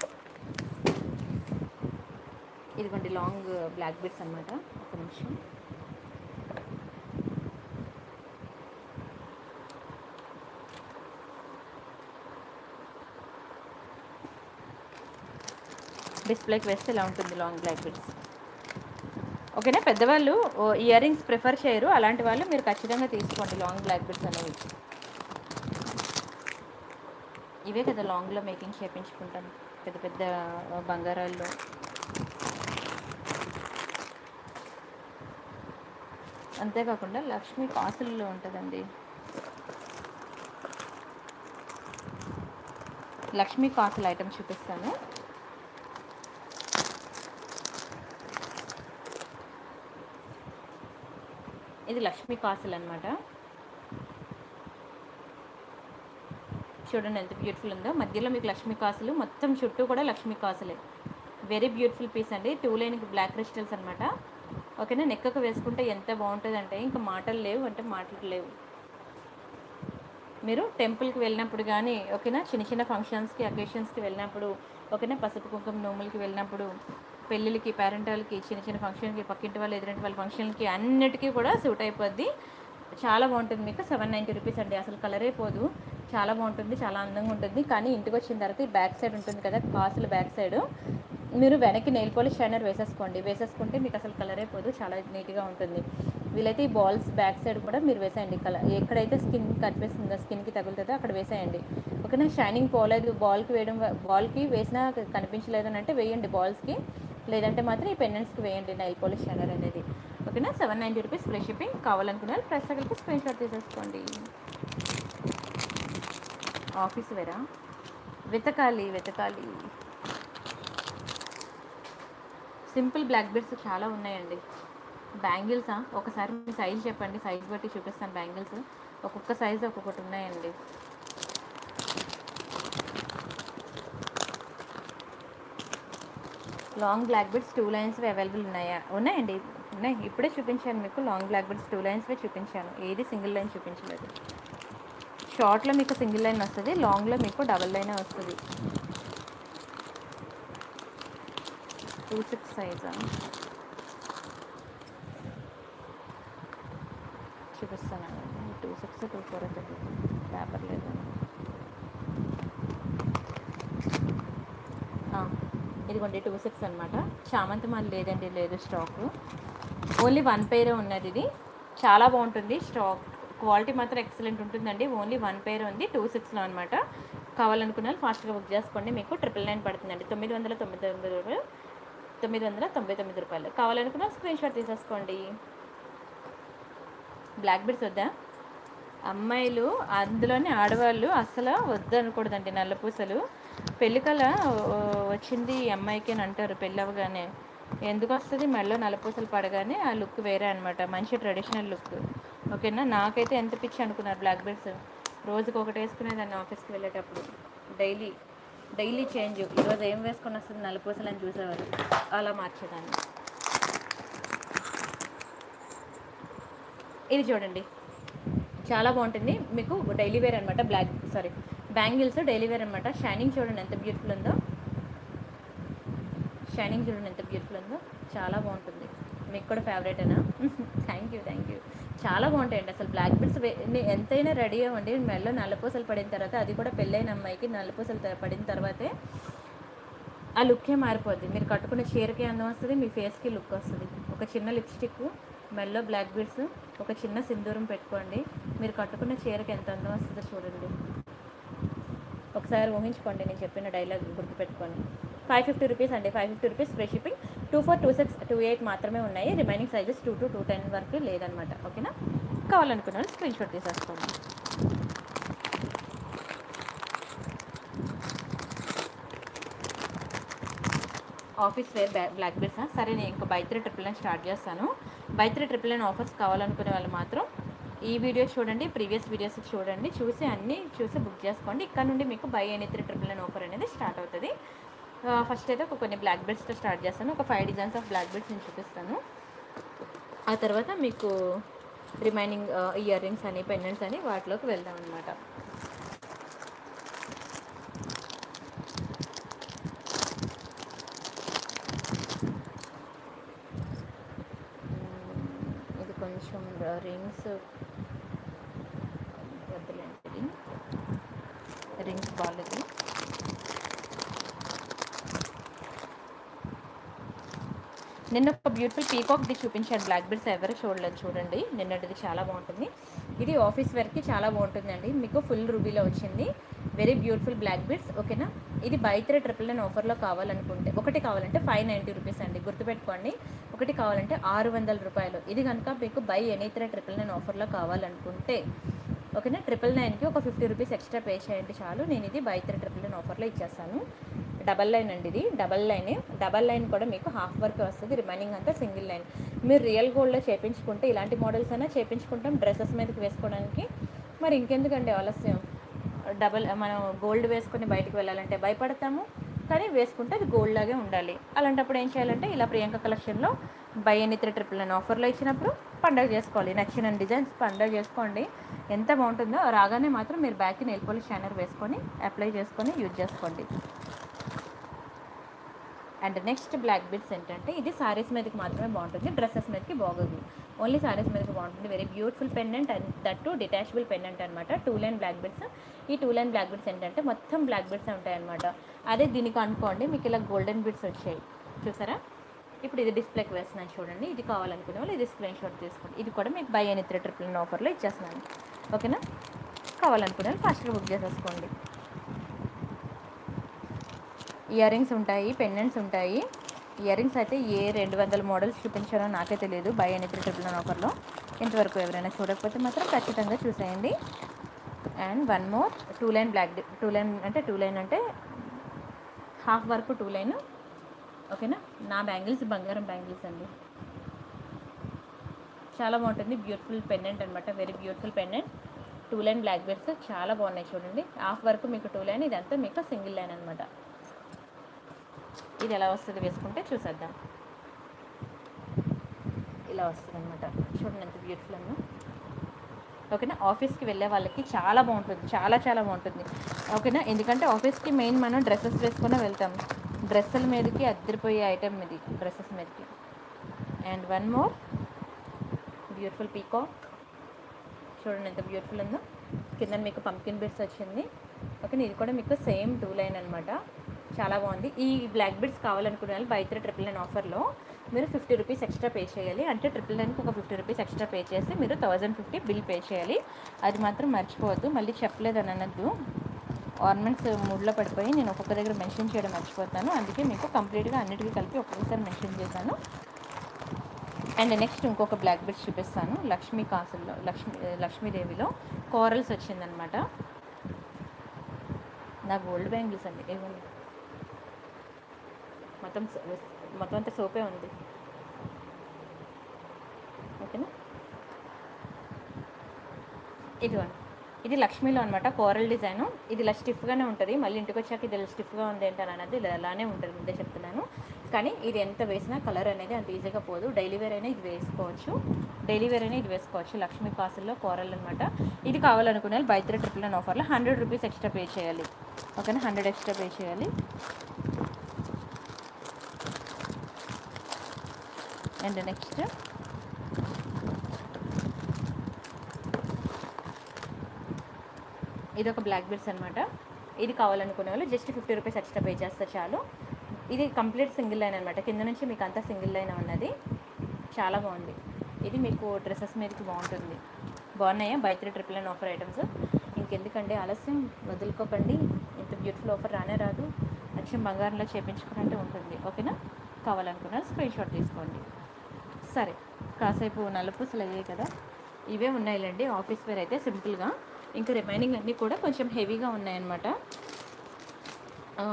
ఇదిగోండి లాంగ్ బ్లాక్ బీడ్స్ అనమాట ఒక నిమిషం డిస్ప్లేకి వేస్తే ఇలా ఉంటుంది లాంగ్ బ్లాక్ బీడ్స్ ఓకేనా పెద్దవాళ్ళు ఇయర్ రింగ్స్ ప్రిఫర్ చేయరు అలాంటి వాళ్ళు మీరు ఖచ్చితంగా తీసుకోండి లాంగ్ బ్లాక్ బీడ్స్ అనేవి ఇవే కదా లాంగ్లో మేకింగ్ చేయించుకుంటాను పెద్ద పెద్ద ఆ, బంగారాల్లో అంతేకాకుండా లక్ష్మి కాసుల్లో ఉంటుందండి లక్ష్మీ కాసుల ఐటమ్ చూపిస్తాను ఇది లక్ష్మీ కాసులు అనమాట చూడండి ఎంత బ్యూటిఫుల్ ఉందో మధ్యలో మీకు లక్ష్మీ కాసులు మొత్తం చుట్టూ కూడా లక్ష్మీ కాసులే వెరీ బ్యూటిఫుల్ పీస్ అండి టూ లైన్ బ్లాక్ క్రిస్టల్స్ అనమాట ఓకేనా నెక్కకు వేసుకుంటే ఎంత బాగుంటుంది అంటే ఇంకా మాటలు లేవు అంటే మాటలు లేవు మీరు టెంపుల్కి వెళ్ళినప్పుడు కానీ ఓకేనా చిన్న చిన్న ఫంక్షన్స్కి అకేషన్స్కి వెళ్ళినప్పుడు ఓకేనా పసుపు కుంకుమ నోములకి వెళ్ళినప్పుడు పెళ్ళిళ్ళకి పేరెంటాలకి చిన్న చిన్న ఫంక్షన్కి పక్కింటి వాళ్ళు ఎదురింటి వాళ్ళ ఫంక్షన్కి అన్నిటికీ కూడా సూట్ అయిపోద్ది చాలా బాగుంటుంది మీకు సెవెన్ నైంటీ రూపీస్ అండి అసలు కలరే పోదు చాలా బాగుంటుంది చాలా అందంగా ఉంటుంది కానీ ఇంటికి వచ్చిన తర్వాత ఈ బ్యాక్ సైడ్ ఉంటుంది కదా కాసుల బ్యాక్ సైడ్ మీరు వెనక్కి నెయిల్ పాలిష్ షైనర్ వేసేసుకోండి వేసేసుకుంటే మీకు అసలు కలరే పోదు చాలా నీట్గా ఉంటుంది వీలైతే ఈ బాల్స్ బ్యాక్ సైడ్ కూడా మీరు వేసేయండి కలర్ ఎక్కడైతే స్కిన్ కనిపిస్తుందో స్కిన్కి తగులుతుందో అక్కడ వేసేయండి ఓకేనా షైనింగ్ పోలేదు బాల్కి వేయడం వ- బాల్కి వేసినా కనిపించలేదు అని అంటే వేయండి బాల్స్కి లేదంటే మాత్రం ఈ పెండెంట్స్కి వేయండి నైల్ పాలిష్ షైనర్ అనేది ఓకేనా seven ninety rupees free shipping కావాలనుకునే వాళ్ళు ప్రెస్ తగిలిపి స్క్రీన్ షాట్ తీసేసుకోండి ఆఫీస్ వేరా వెతకాలి వెతకాలి సింపుల్ బ్లాక్ బెడ్స్ చాలా ఉన్నాయండి బ్యాంగిల్సా ఒకసారి మీ సైజ్ చెప్పండి సైజ్ బట్టి చూపిస్తాను బ్యాంగిల్స్ ఒక్కొక్క సైజ్ ఒక్కొక్కటి ఉన్నాయండి long black beads two lines available ఉన్నాయా ఉన్నాయండి ఉన్నాయి ఇప్పుడే చూపించాను మీకు లాంగ్ బ్లాక్ బెడ్స్ టూ లైన్స్వే చూపించాను ఏది సింగిల్ లైన్ చూపించలేదు షార్ట్లో మీకు సింగిల్ లైన్ వస్తుంది లాంగ్లో మీకు డబల్ లైనే వస్తుంది టూ సిక్స్ సైజా చూపిస్తాను టూ సిక్స్ టూ ఫోర్ అయితే పేపర్ లేదు ఆ, ఇదిగోండి టూ సిక్స్ అనమాట చామంతి మాల లేదండి లేదు స్టాక్ ఓన్లీ వన్ పేరే ఉన్నది ఇది చాలా బాగుంటుంది స్టాక్ క్వాలిటీ మాత్రం ఎక్సలెంట్ ఉంటుందండి ఓన్లీ వన్ పేర్ ఉంది టూ సిక్స్లో అనమాట కావాలనుకున్న వాళ్ళు ఫాస్ట్గా బుక్ చేసుకోండి మీకు ట్రిపుల్ నైన్ పడుతుందండి తొమ్మిది వందల తొంభై తొమ్మిది రూపాయలు తొమ్మిది వందల తొంభై తొమ్మిది రూపాయలు కావాలనుకున్న స్క్రీన్ షాట్ తీసేసుకోండి బ్లాక్ బెడ్స్ వద్దా అమ్మాయిలు అందులోనే ఆడవాళ్ళు అసలు వద్దనకూడదండి నల్లపూసలు పెళ్ళికల ఓ, వచ్చింది ఈ అమ్మాయికి అని అంటారు పెళ్ళి అవ్వగానే ఎందుకు వస్తుంది మెడలో నల్లపూసలు పడగానే ఆ లుక్ వేరే అనమాట మంచి ట్రెడిషనల్ లుక్ ఓకేనా నాకైతే ఎంత పిచ్చి అనుకున్నారు బ్లాక్ బెడ్స్ రోజుకి ఒకటి వేసుకునేదాన్ని ఆఫీస్కి వెళ్ళేటప్పుడు డైలీ డైలీ చేంజ్ ఈరోజు ఏం వేసుకొని వస్తుంది నల్లపూసలు అని చూసేవారు అలా మార్చేదాన్ని ఇది చూడండి చాలా బాగుంటుంది మీకు డైలీ వేర్ అనమాట black sorry bangles daily wear అనమాట షైనింగ్ చూడండి ఎంత బ్యూటిఫుల్ ఉందో షైనింగ్ చూడండి ఎంత బ్యూటిఫుల్ ఉందో చాలా బాగుంటుంది మీకు కూడా ఫేవరెటేనా థ్యాంక్ యూ థ్యాంక్ యూ చాలా బాగుంటాయండి అసలు బ్లాక్ బెడ్స్ ఎంతైనా రెడీ అవ్వండి మెడలో నల్లపూసలు పడిన తర్వాత అది కూడా పెళ్ళైన అమ్మాయికి నల్లపూసలు త- పడిన తర్వాతే ఆ లుక్కే మారిపోద్ది మీరు కట్టుకున్న చీరకి అందం వస్తుంది మీ ఫేస్కి లుక్ వస్తుంది ఒక చిన్న లిప్స్టిక్ మెల్లో బ్లాక్ బీడ్స్ ఒక చిన్న సింధూరం పెట్టుకోండి మీరు కట్టుకున్న చీరకి ఎంత అందం వస్తుందో చూడండి ఒకసారి ఊహించుకోండి నేను చెప్పిన డైలాగ్ గుర్తుపెట్టుకోండి ఫైవ్ ఫిఫ్టీ రూపీస్ అండి five fifty rupees free shipping two four two six two eight మాత్రమే ఉన్నాయి remaining sizes two to two ten వరకు లేదనమాట ఓకేనా కావాలనుకున్న వాళ్ళు స్క్రీన్ షాట్ తీసేసుకోండి ఆఫీస్ వేర్ బ్యా బ్లాక్ బెడ్స్ సరే నేను ఇంకా బైత్రీ ట్రిపుల్ నైన్ స్టార్ట్ చేస్తాను బైత్రీ ట్రిపుల్ నైన్ ఆఫర్స్ కావాలనుకునే వాళ్ళు మాత్రం ఈ వీడియో చూడండి ప్రీవియస్ వీడియోస్ చూడండి చూసి అన్నీ చూసి బుక్ చేసుకోండి ఇక్కడ నుండి మీకు buy any three triple nine offer అనేది స్టార్ట్ అవుతుంది ఫస్ట్ అయితే ఒక కొన్ని బ్లాక్ బెడ్స్తో స్టార్ట్ చేస్తాను ఒక five designs of black beads నేను చూపిస్తాను ఆ తర్వాత మీకు రిమైనింగ్ ఇయర్ రింగ్స్ అని పెండెంట్స్ అని వాటిలోకి వెళ్దాం అనమాట ఇది కొంచెం రింగ్స్ వద్దులేండి రింగ్స్ బాగాలేదు నిన్న ఒక బ్యూటిఫుల్ పీకాక్ది చూపించాను బ్లాక్ బెడ్స్ ఎవరు చూడలేదు చూడండి నిన్నటిది చాలా బాగుంటుంది ఇది ఆఫీస్ వేర్కి చాలా బాగుంటుందండి మీకు ఫుల్ రూబీలో వచ్చింది వెరీ బ్యూటిఫుల్ బ్లాక్ బెడ్స్ ఓకేనా ఇది బై త్రీ ట్రిపుల్ నైన్ ఆఫర్లో కావాలనుకుంటే ఒకటి కావాలంటే ఫైవ్ నైంటీ రూపీస్ అండి గుర్తుపెట్టుకోండి ఒకటి కావాలంటే ఆరు వందల రూపాయలు ఇది కనుక మీకు buy any three triple nine ఆఫర్లో కావాలనుకుంటే ఓకేనా ట్రిపుల్ నైన్కి ఒక ఫిఫ్టీ రూపీస్ ఎక్స్ట్రా పే చేయండి చాలు నేను ఇది బై త్రీ ట్రిపుల్ నైన్ ఆఫర్లో ఇచ్చేస్తాను డబల్ లైన్ అండి ఇది డబల్ లైన్ డబల్ లైన్ కూడా మీకు హాఫ్ వర్క్ వస్తుంది రిమైనింగ్ అంతా సింగిల్ లైన్ మీరు రియల్ గోల్డ్లో చేపించుకుంటే ఇలాంటి మోడల్స్ అయినా చేపించుకుంటాం డ్రెస్సెస్ మీదకి వేసుకోవడానికి మరి ఇంకెందుకండి ఆలస్యం డబల్ మనం గోల్డ్ వేసుకొని బయటకు వెళ్ళాలంటే భయపడతాము కానీ వేసుకుంటే అది గోల్డ్ లాగే ఉండాలి అలాంటప్పుడు ఏం చేయాలంటే ఇలా ప్రియాంక కలెక్షన్లో buy any three triple nine ఆఫర్లో ఇచ్చినప్పుడు పండగ చేసుకోవాలి నచ్చిన డిజైన్స్ పండగ చేసుకోండి ఎంత బాగుంటుందో రాగానే మాత్రం మీరు బ్యాక్కి నెయిల్ పాలిష్ షైనర్ వేసుకొని అప్లై చేసుకొని యూజ్ చేసుకోండి అండ్ నెక్స్ట్ బ్లాక్ బిట్స్ ఏంటంటే ఇది సారీస్ మీదకి మాత్రమే బాగుంటుంది డ్రెస్సెస్ మీదకి బాగోదు ఓన్లీ సారీస్ మీదకి బాగుంటుంది very beautiful pendant and that too detachable pendant అనమాట టూ లైన్ బ్లాక్ బిట్స్ ఈ టూ లైన్ బ్లాక్ బిట్స్ ఏంటంటే మొత్తం బ్లాక్ బిట్స్ ఉంటాయి అనమాట అదే దీనికి అనుకోండి మీకు ఇలా గోల్డెన్ బిట్స్ వచ్చాయి చూసారా ఇప్పుడు ఇది డిస్ప్లేకి వేస్తున్నాను చూడండి ఇది కావాలనుకునే వాళ్ళు ఇది స్క్రీన్ షాట్ తీసుకోండి ఇది కూడా మీకు బై అని త్రీ ట్రిపుల్ నైన్ ఆఫర్లో ఇచ్చేస్తున్నాను ఓకేనా కావాలనుకునే వాళ్ళు ఫాస్ట్గా బుక్ చేసేసుకోండి ఇయర్ రింగ్స్ ఉంటాయి పెండెంట్స్ ఉంటాయి ఇయర్ రింగ్స్ అయితే ఏ రెండు వందల మోడల్స్ చూపించారో నాకే తెలియదు బై అని త్రీ ట్రిపుల్ నైన్ ఆఫర్లో ఇంతవరకు ఎవరైనా చూడకపోతే మాత్రం ఖచ్చితంగా చూసేయండి and one more two line black two line అంటే టూ లైన్ అంటే హాఫ్ వరకు టూ లైన్ ఓకేనా నా బ్యాంగిల్స్ బంగారం బ్యాంగిల్స్ అండి చాలా బాగుంటుంది బ్యూటిఫుల్ పెండెంట్ అనమాట very beautiful pendant two line black beads చాలా బాగున్నాయి చూడండి హాఫ్ వరకు మీకు టూ లైన్ ఇదంతా మీకు సింగిల్ లైన్ అనమాట ఇది ఎలా వస్తుంది వేసుకుంటే చూసేద్దాం ఇలా వస్తుంది అనమాట చూడండి ఎంత బ్యూటిఫుల్ ఉందో ఓకేనా ఆఫీస్కి వెళ్ళే వాళ్ళకి చాలా బాగుంటుంది చాలా చాలా బాగుంటుంది ఓకేనా ఎందుకంటే ఆఫీస్కి మెయిన్ మనం డ్రెస్సెస్ వేసుకునే వెళ్తాం డ్రెస్సుల మీదకి అద్దరిపోయే ఐటెం ఇది డ్రెస్సెస్ మీదకి and one more beautiful peacock చూడండి ఎంత బ్యూటిఫుల్ ఉందో కింద మీకు పంకిన్ బిడ్స్ వచ్చింది ఓకే ఇది కూడా మీకు సేమ్ టూ లైన్ అనమాట చాలా బాగుంది ఈ బ్లాక్ బిడ్స్ కావాలనుకునే వాళ్ళు బై త్రీ ట్రిపుల్ నైన్ ఆఫర్లో మీరు ఫిఫ్టీ రూపీస్ ఎక్స్ట్రా పే చేయాలి అంటే ట్రిపుల్ నైన్కి ఒక ఫిఫ్టీ రూపీస్ ఎక్స్ట్రా పే చేసి మీరు థౌజండ్ ఫిఫ్టీ బిల్ పే చేయాలి అది మాత్రం మర్చిపోవద్దు మళ్ళీ చెప్పలేదని అనద్దు ఆర్నమెంట్స్ మూడ్లో పడిపోయి నేను ఒక్కొక్క దగ్గర మెన్షన్ చేయడం మర్చిపోతాను అందుకే మీకు కంప్లీట్గా అన్నిటికీ కలిపి ఒక్కొక్కసారి మెన్షన్ చేశాను అండ్ నెక్స్ట్ ఇంకొక బ్లాక్ బెడ్ చూపిస్తాను లక్ష్మీ కాసుల్లో లక్ష్మీ లక్ష్మీదేవిలో కోరల్స్ వచ్చిందనమాట నా గోల్డ్ బ్యాంగిల్స్ అండి ఏమన్నా మొత్తం స- మొత్తం అంతా సోపే ఉంది ఓకేనా ఇదిగోండి ఇది లక్ష్మీలో అనమాట కోరల్ డిజైన్ ఇది ఇలా స్టిఫ్గానే ఉంటుంది మళ్ళీ ఇంటికి వచ్చాక ఇది ఇలా స్టిఫ్గా ఉంది ఏంటని అన్నది ఇలా అలానే ఉంటుంది ముందే చెప్తున్నాను కానీ ఇది ఎంత వేసినా కలర్ అనేది అంత ఈజీగా పోదు డైలీ వేర్ అయినా ఇది వేసుకోవచ్చు డైలీ వేర్ అయినా ఇది వేసుకోవచ్చు లక్ష్మీ కాసుల్లో కోరల్ అనమాట ఇది కావాలనుకునే వాళ్ళు బై త్రీ ట్రిపుల్ నైన్ ఆఫర్లో హండ్రెడ్ రూపీస్ ఎక్స్ట్రా పే చేయాలి ఓకేనా హండ్రెడ్ ఎక్స్ట్రా పే చేయాలి అండ్ నెక్స్ట్ ఇది ఒక బ్లాక్ బెడ్స్ అనమాట ఇది కావాలనుకునే వాళ్ళు just fifty rupees extra pay చేస్తే చాలు ఇది కంప్లీట్ సింగిల్ లైన్ అనమాట కింద నుంచి మీకు అంతా సింగిల్ లైన్ ఉన్నది చాలా బాగుంది ఇది మీకు డ్రెస్సెస్ మీదకి బాగుంటుంది బాగున్నాయా buy three triple nine offer items ఇంకెందుకండి ఆలస్యం వదులుకోకండి ఇంత బ్యూటిఫుల్ ఆఫర్ రానే రాదు అచ్చం బంగారంలో చేపించుకున్నట్టు ఉంటుంది ఓకేనా కావాలనుకున్న స్క్రీన్ షాట్ తీసుకోండి సరే కాసేపు నలుపూసలు అయ్యాయి కదా ఇవే ఉన్నాయిలేండి ఆఫీస్ వేర్ అయితే సింపుల్గా ఇంకా రిమైనింగ్ అన్నీ కూడా కొంచెం హెవీగా ఉన్నాయన్నమాట ఆ,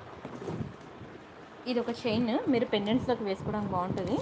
ఇది ఒక చైన్ మీరు పెండెంట్స్లోకి వేసుకోవడానికి బాగుంటుంది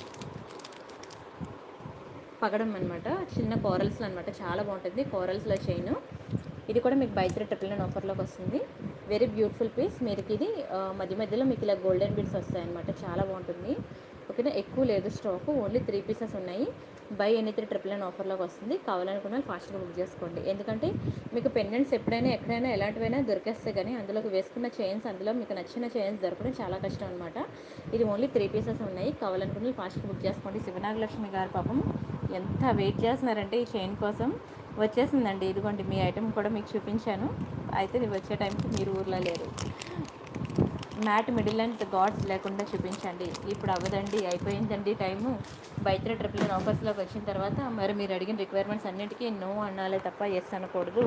పగడం అనమాట చిన్న కోరల్స్లో అనమాట చాలా బాగుంటుంది కోరల్స్లో చైన్ ఇది కూడా మీకు బై త్రీ ట్రిపుల్ నైన్ ఆఫర్లోకి వస్తుంది వెరీ బ్యూటిఫుల్ పీస్ మీకు ఇది ఆ, మధ్య మధ్యలో మీకు ఇలా గోల్డెన్ బీడ్స్ వస్తాయి అనమాట చాలా బాగుంటుంది ఓకేనా ఎక్కువ లేదు స్టాక్ ఓన్లీ త్రీ పీసెస్ ఉన్నాయి buy any three triple nine ఆఫర్లోకి వస్తుంది కావాలనుకున్న వాళ్ళు ఫాస్ట్గా బుక్ చేసుకోండి ఎందుకంటే మీకు పెండెంట్స్ ఎప్పుడైనా ఎక్కడైనా ఎలాంటివైనా దొరికేస్తాయి కానీ అందులోకి వేసుకున్న చైన్స్ అందులో మీకు నచ్చిన చైన్స్ దొరకడం చాలా కష్టం అనమాట ఇది ఓన్లీ త్రీ పీసెస్ ఉన్నాయి కావాలనుకున్న వాళ్ళు ఫాస్ట్గా బుక్ చేసుకోండి శివనాగలక్ష్మి గారు పాపం ఎంత వెయిట్ చేస్తున్నారంటే ఈ చైన్ కోసం వచ్చేసిందండి ఇదిగోండి మీ ఐటెం కూడా మీకు చూపించాను అయితే ఇది వచ్చే టైంకి మీరు ఊర్లో లేరు మ్యాట్ మిడిల్ అండ్ గాడ్స్ లేకుండా చూపించండి ఇప్పుడు అవ్వదండి అయిపోయిందండి టైము బయట ట్రిపుల్ నైన్ ఆఫర్స్లోకి వచ్చిన తర్వాత మరి మీరు అడిగిన రిక్వైర్మెంట్స్ అన్నిటికీ నో అనాలే తప్ప ఎస్ అనకూడదు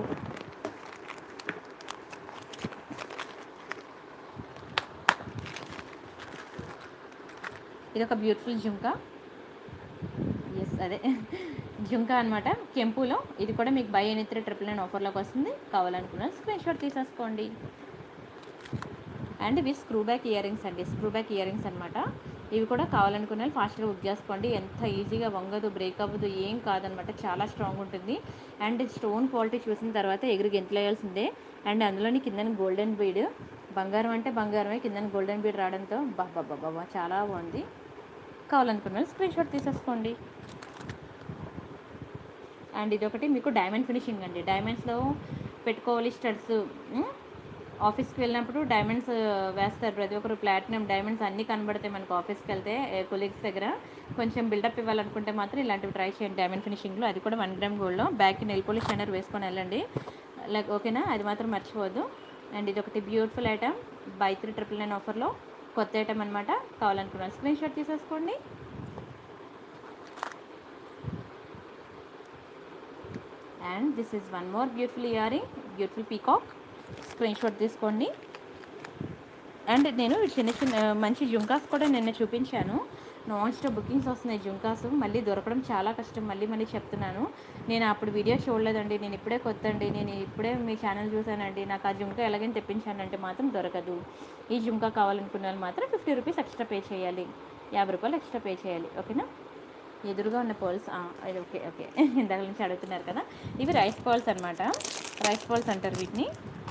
ఇది ఒక బ్యూటిఫుల్ జుంకా ఎస్ అదే జుంకా అనమాట కెంపులో ఇది కూడా మీకు buy any three triple nine ఆఫర్లోకి వస్తుంది కావాలనుకున్నాను స్క్రీన్ షాట్ తీసేసుకోండి అండ్ ఇవి స్క్రూ బ్యాక్ ఇయర్ రింగ్స్ అండి స్క్రూ బ్యాక్ ఇయర్ రింగ్స్ అనమాట ఇవి కూడా కావాలనుకున్న వాళ్ళు ఫాస్ట్గా బుక్ చేసుకోండి ఎంత ఈజీగా వంగదు బ్రేక్ అవ్వదు ఏం కాదనమాట చాలా స్ట్రాంగ్ ఉంటుంది అండ్ స్టోన్ క్వాలిటీ చూసిన తర్వాత ఎగురు గెంతులేయాల్సిందే అండ్ అందులోని కింద గోల్డెన్ బీడ్ బంగారం అంటే బంగారమే కింద గోల్డెన్ బీడ్ రావడంతో బాబా బాబా చాలా బాగుంది కావాలనుకున్న వాళ్ళు స్క్రీన్ షాట్ తీసేసుకోండి అండ్ ఇది ఒకటి మీకు డైమండ్ ఫినిషింగ్ అండి డైమండ్స్లో పెట్టుకోవాలి స్టడ్స్ ఆఫీస్కి వెళ్ళినప్పుడు డైమండ్స్ వేస్తారు ప్రతి ఒక్కరు ప్లాటినం డైమండ్స్ అన్నీ కనబడతాయి మనకు ఆఫీస్కి వెళ్తే కొలీగ్స్ దగ్గర కొంచెం బిల్డప్ ఇవ్వాలనుకుంటే మాత్రం ఇలాంటివి ట్రై చేయండి డైమండ్ ఫినిషింగ్లో అది కూడా వన్ గ్రామ్ గోల్డ్లో బ్యాక్ నెల్ పోలిష్ షైనర్ వేసుకొని వెళ్ళండి లైక్ ఓకేనా అది మాత్రం మర్చిపోవద్దు అండ్ ఇది ఒకటి beautiful item buy three triple nine ఆఫర్లో కొత్త ఐటమ్ అనమాట కావాలనుకున్నాను స్క్రీన్ షాట్ తీసేసుకోండి and this is one more beautiful earring beautiful peacock screenshot తీసుకోండి అండ్ నేను చిన్న చిన్న మంచి జుంకాస్ కూడా నిన్న చూపించాను నాన్ స్టాప్ బుకింగ్స్ వస్తున్నాయి జుంకాస్ మళ్ళీ దొరకడం చాలా కష్టం మళ్ళీ మళ్ళీ చెప్తున్నాను నేను అప్పుడు వీడియో చూడలేదండి నేను ఇప్పుడే కొత్త అండి నేను ఇప్పుడే మీ ఛానల్ చూశానండి నాకు ఆ జుంకా ఎలాగైనా తెప్పించానంటే మాత్రం దొరకదు ఈ జుంకా కావాలనుకున్న వాళ్ళు మాత్రం ఫిఫ్టీ రూపీస్ ఎక్స్ట్రా పే చేయాలి యాభై రూపాయలు ఎక్స్ట్రా పే చేయాలి ఓకేనా ఎదురుగా ఉన్న పోల్స్ ఇది ఓకే ఓకే ఇందాక నుంచి అడుగుతున్నారు కదా ఇవి రైస్ పోల్స్ అనమాట రైస్ పోల్స్ అంటారు వీటిని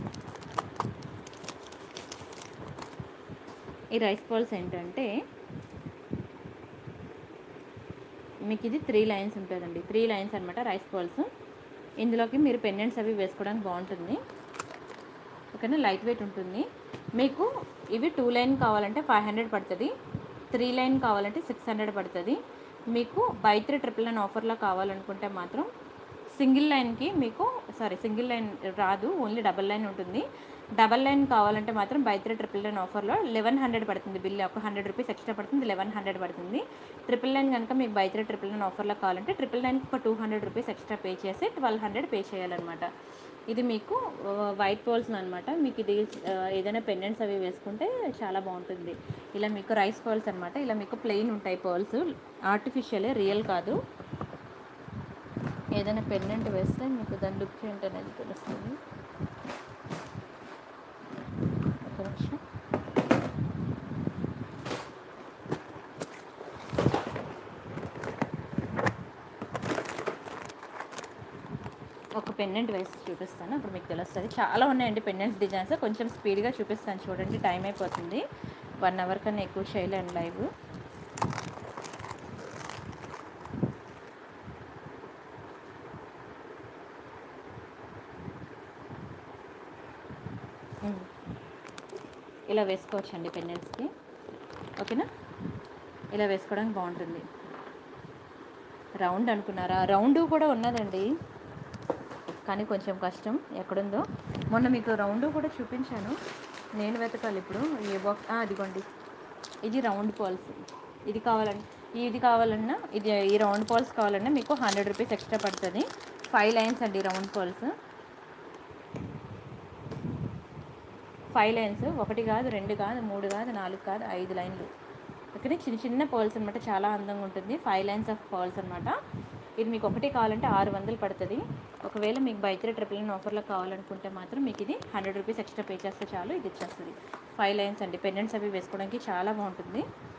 ఈ రైస్ పోల్స్ ఏంటంటే మీకు ఇది త్రీ లైన్స్ ఉంటుందండి త్రీ లైన్స్ అనమాట రైస్ పోల్స్ ఇందులోకి మీరు పెండెంట్స్ అవి వేసుకోవడానికి బాగుంటుంది ఓకేనా లైట్ వెయిట్ ఉంటుంది మీకు ఇవి టూ లైన్ కావాలంటే ఫైవ్ హండ్రెడ్ పడుతుంది త్రీ లైన్ కావాలంటే సిక్స్ హండ్రెడ్ పడుతుంది మీకు బై త్రీ ట్రిపుల్ నైన్ ఆఫర్లో కావాలనుకుంటే మాత్రం సింగిల్ లైన్కి మీకు సారీ సింగిల్ లైన్ రాదు ఓన్లీ డబల్ లైన్ ఉంటుంది డబల్ లైన్ కావాలంటే మాత్రం బై త్రీ ట్రిపుల్ లైన్ ఆఫర్లో లెవెన్ హండ్రెడ్ పడుతుంది బిల్ ఒక హండ్రెడ్ రూపీస్ ఎక్స్ట్రా పడుతుంది లెవెన్ హండ్రెడ్ పడుతుంది ట్రిపుల్ లైన్ కనుక మీకు బై త్రీ ట్రిపుల్ నైన్ ఆఫర్లో కావాలంటే ట్రిపుల్ లైన్కి ఒక two hundred rupees extra pay చేసి ట్వెల్వ్ హండ్రెడ్ పే చేయాలన్నమాట ఇది మీకు వైట్ పోల్స్ అనమాట మీకు ఇది ఆ, ఏదైనా పెండెంట్స్ అవి వేసుకుంటే చాలా బాగుంటుంది ఇలా మీకు రైస్ పర్ల్స్ అనమాట ఇలా మీకు ప్లెయిన్ ఉంటాయి పర్ల్స్ ఆర్టిఫిషియలే రియల్ కాదు ఏదైనా పెండెంట్ వేస్తే మీకు దాని లుక్ ఏంటనేది తెలుస్తుంది ఒక నిమిషం ఒక పెండెంట్ వేసి చూపిస్తాను అప్పుడు మీకు తెలుస్తుంది చాలా ఉన్నాయండి పెండెంట్స్ డిజైన్స్ కొంచెం స్పీడ్గా చూపిస్తాను చూడండి టైం అయిపోతుంది వన్ అవర్ కన్నా ఎక్కువ చేయలేను లైవ్ ఉమ్. ఇలా వేసుకోవచ్చండి పెండెంట్స్కి ఓకేనా ఇలా వేసుకోవడానికి బాగుంటుంది రౌండ్ అనుకున్నారా రౌండ్ కూడా ఉన్నదండి కానీ కొంచెం కష్టం ఎక్కడుందో మొన్న మీకు రౌండ్ కూడా చూపించాను నేను వెతకాలి ఇప్పుడు ఏ బాక్స్ అదిగోండి ఇది రౌండ్ పాల్స్ ఇది కావాలంటే ఇది కావాలన్నా ఇది ఈ రౌండ్ పాల్స్ కావాలన్నా మీకు హండ్రెడ్ రూపీస్ ఎక్స్ట్రా పడుతుంది ఫైవ్ లైన్స్ అండి రౌండ్ పాల్స్ ఫైవ్ లైన్స్ ఒకటి కాదు రెండు కాదు మూడు కాదు నాలుగు కాదు ఐదు లైన్లు ఓకే చిన్న చిన్న పర్ల్స్ అనమాట చాలా అందంగా ఉంటుంది ఫైవ్ లైన్స్ ఆఫ్ పర్ల్స్ అనమాట ఇది మీకు ఒకటి కావాలంటే ఆరు వందలు పడుతుంది ఒకవేళ మీకు బై త్రీ ట్రిపుల్ నైన్ ఆఫర్లో కావాలనుకుంటే మాత్రం మీకు ఇది హండ్రెడ్ రూపీస్ ఎక్స్ట్రా పే చేస్తే చాలు ఇది ఇచ్చేస్తుంది ఫైవ్ లైన్స్ అండి పెండెంట్స్ అవి వేసుకోవడానికి చాలా బాగుంటుంది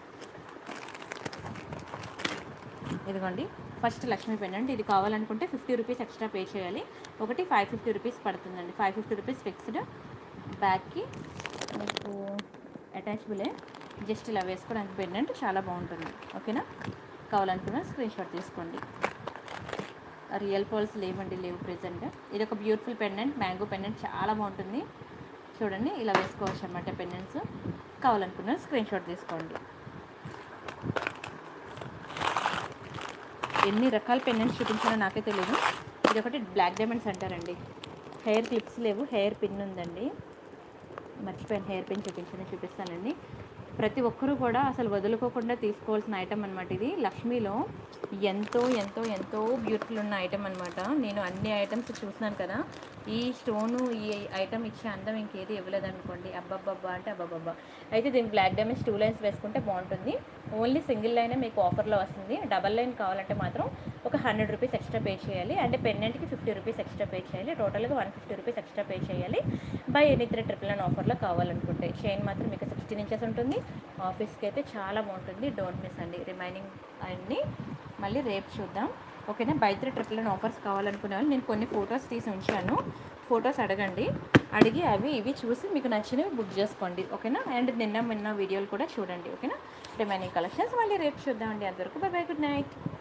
ఇదిగోండి ఫస్ట్ లక్ష్మీ పెండెంట్ ఇది కావాలనుకుంటే ఫిఫ్టీ రూపీస్ ఎక్స్ట్రా పే చేయాలి ఒకటి ఫైవ్ ఫిఫ్టీ రూపీస్ పడుతుందండి ఫైవ్ ఫిఫ్టీ రూపీస్ ఫిక్స్డ్ బ్యాగ్కి మీకు అటాచబులే జస్ట్ ఇలా వేసుకోవడానికి పెండెంట్ చాలా బాగుంటుంది ఓకేనా కావాలనుకున్న స్క్రీన్ షాట్ తీసుకోండి రియల్ పోల్స్ లేవండి లేవు ప్రెజెంట్ ఇది ఒక బ్యూటిఫుల్ పెండెంట్ మ్యాంగో పెండెంట్ చాలా బాగుంటుంది చూడండి ఇలా వేసుకోవచ్చు అనమాట పెండెంట్స్ కావాలనుకున్న స్క్రీన్ షాట్ తీసుకోండి ఎన్ని రకాల పెండెంట్స్ చూపించానో నాకే తెలియదు ఇది ఒకటి బ్లాక్ డైమండ్స్ అంటారండి హెయిర్ క్లిప్స్ లేవు హెయిర్ పిన్ ఉందండి మర్చిపోయాను హెయిర్ పిన్ చూపించని చూపిస్తానండి ప్రతి ఒక్కరూ కూడా అసలు వదులుకోకుండా తీసుకోవాల్సిన ఐటమ్ అనమాట ఇది లక్ష్మీలో ఎంతో ఎంతో ఎంతో బ్యూటిఫుల్ ఉన్న ఐటమ్ అనమాట నేను అన్ని ఐటమ్స్ చూసినాను కదా ఈ స్టోను ఈ ఐటమ్ ఇచ్చే అందం ఇంకేది ఇవ్వలేదు అనుకోండి అబ్బబ్బబ్బా అంటే అబ్బబ్బబ్బా అయితే దీనికి బ్లాక్ డ్యామేజ్ టూ లైన్స్ వేసుకుంటే బాగుంటుంది ఓన్లీ సింగిల్ లైనే మీకు ఆఫర్లో వస్తుంది డబల్ లైన్ కావాలంటే మాత్రం ఒక హండ్రెడ్ రూపీస్ ఎక్స్ట్రా పే చేయాలి అంటే పెన్నెంట్కి ఫిఫ్టీ రూపీస్ ఎక్స్ట్రా పే చేయాలి టోటల్గా one fifty rupees extra pay చేయాలి buy any three triple nine ఆఫర్లో కావాలనుకుంటే చైన్ మాత్రం మీకు సిక్స్టీన్ ఇంచెస్ ఉంటుంది ఆఫీస్కి అయితే చాలా బాగుంటుంది డోంట్ మిస్ అండి రిమైనింగ్ అన్ని మళ్ళీ రేపు చూద్దాం ఓకేనా buy three triple nine offers కావాలనుకునే వాళ్ళు నేను కొన్ని ఫొటోస్ తీసి ఉంచాను ఫొటోస్ అడగండి అడిగి అవి ఇవి చూసి మీకు నచ్చినవి బుక్ చేసుకోండి ఓకేనా అండ్ నిన్న మొన్న వీడియోలు కూడా చూడండి ఓకేనా రిమైనింగ్ కలెక్షన్స్ మళ్ళీ రేపు చూద్దామండి అందరికీ బై బై గుడ్ నైట్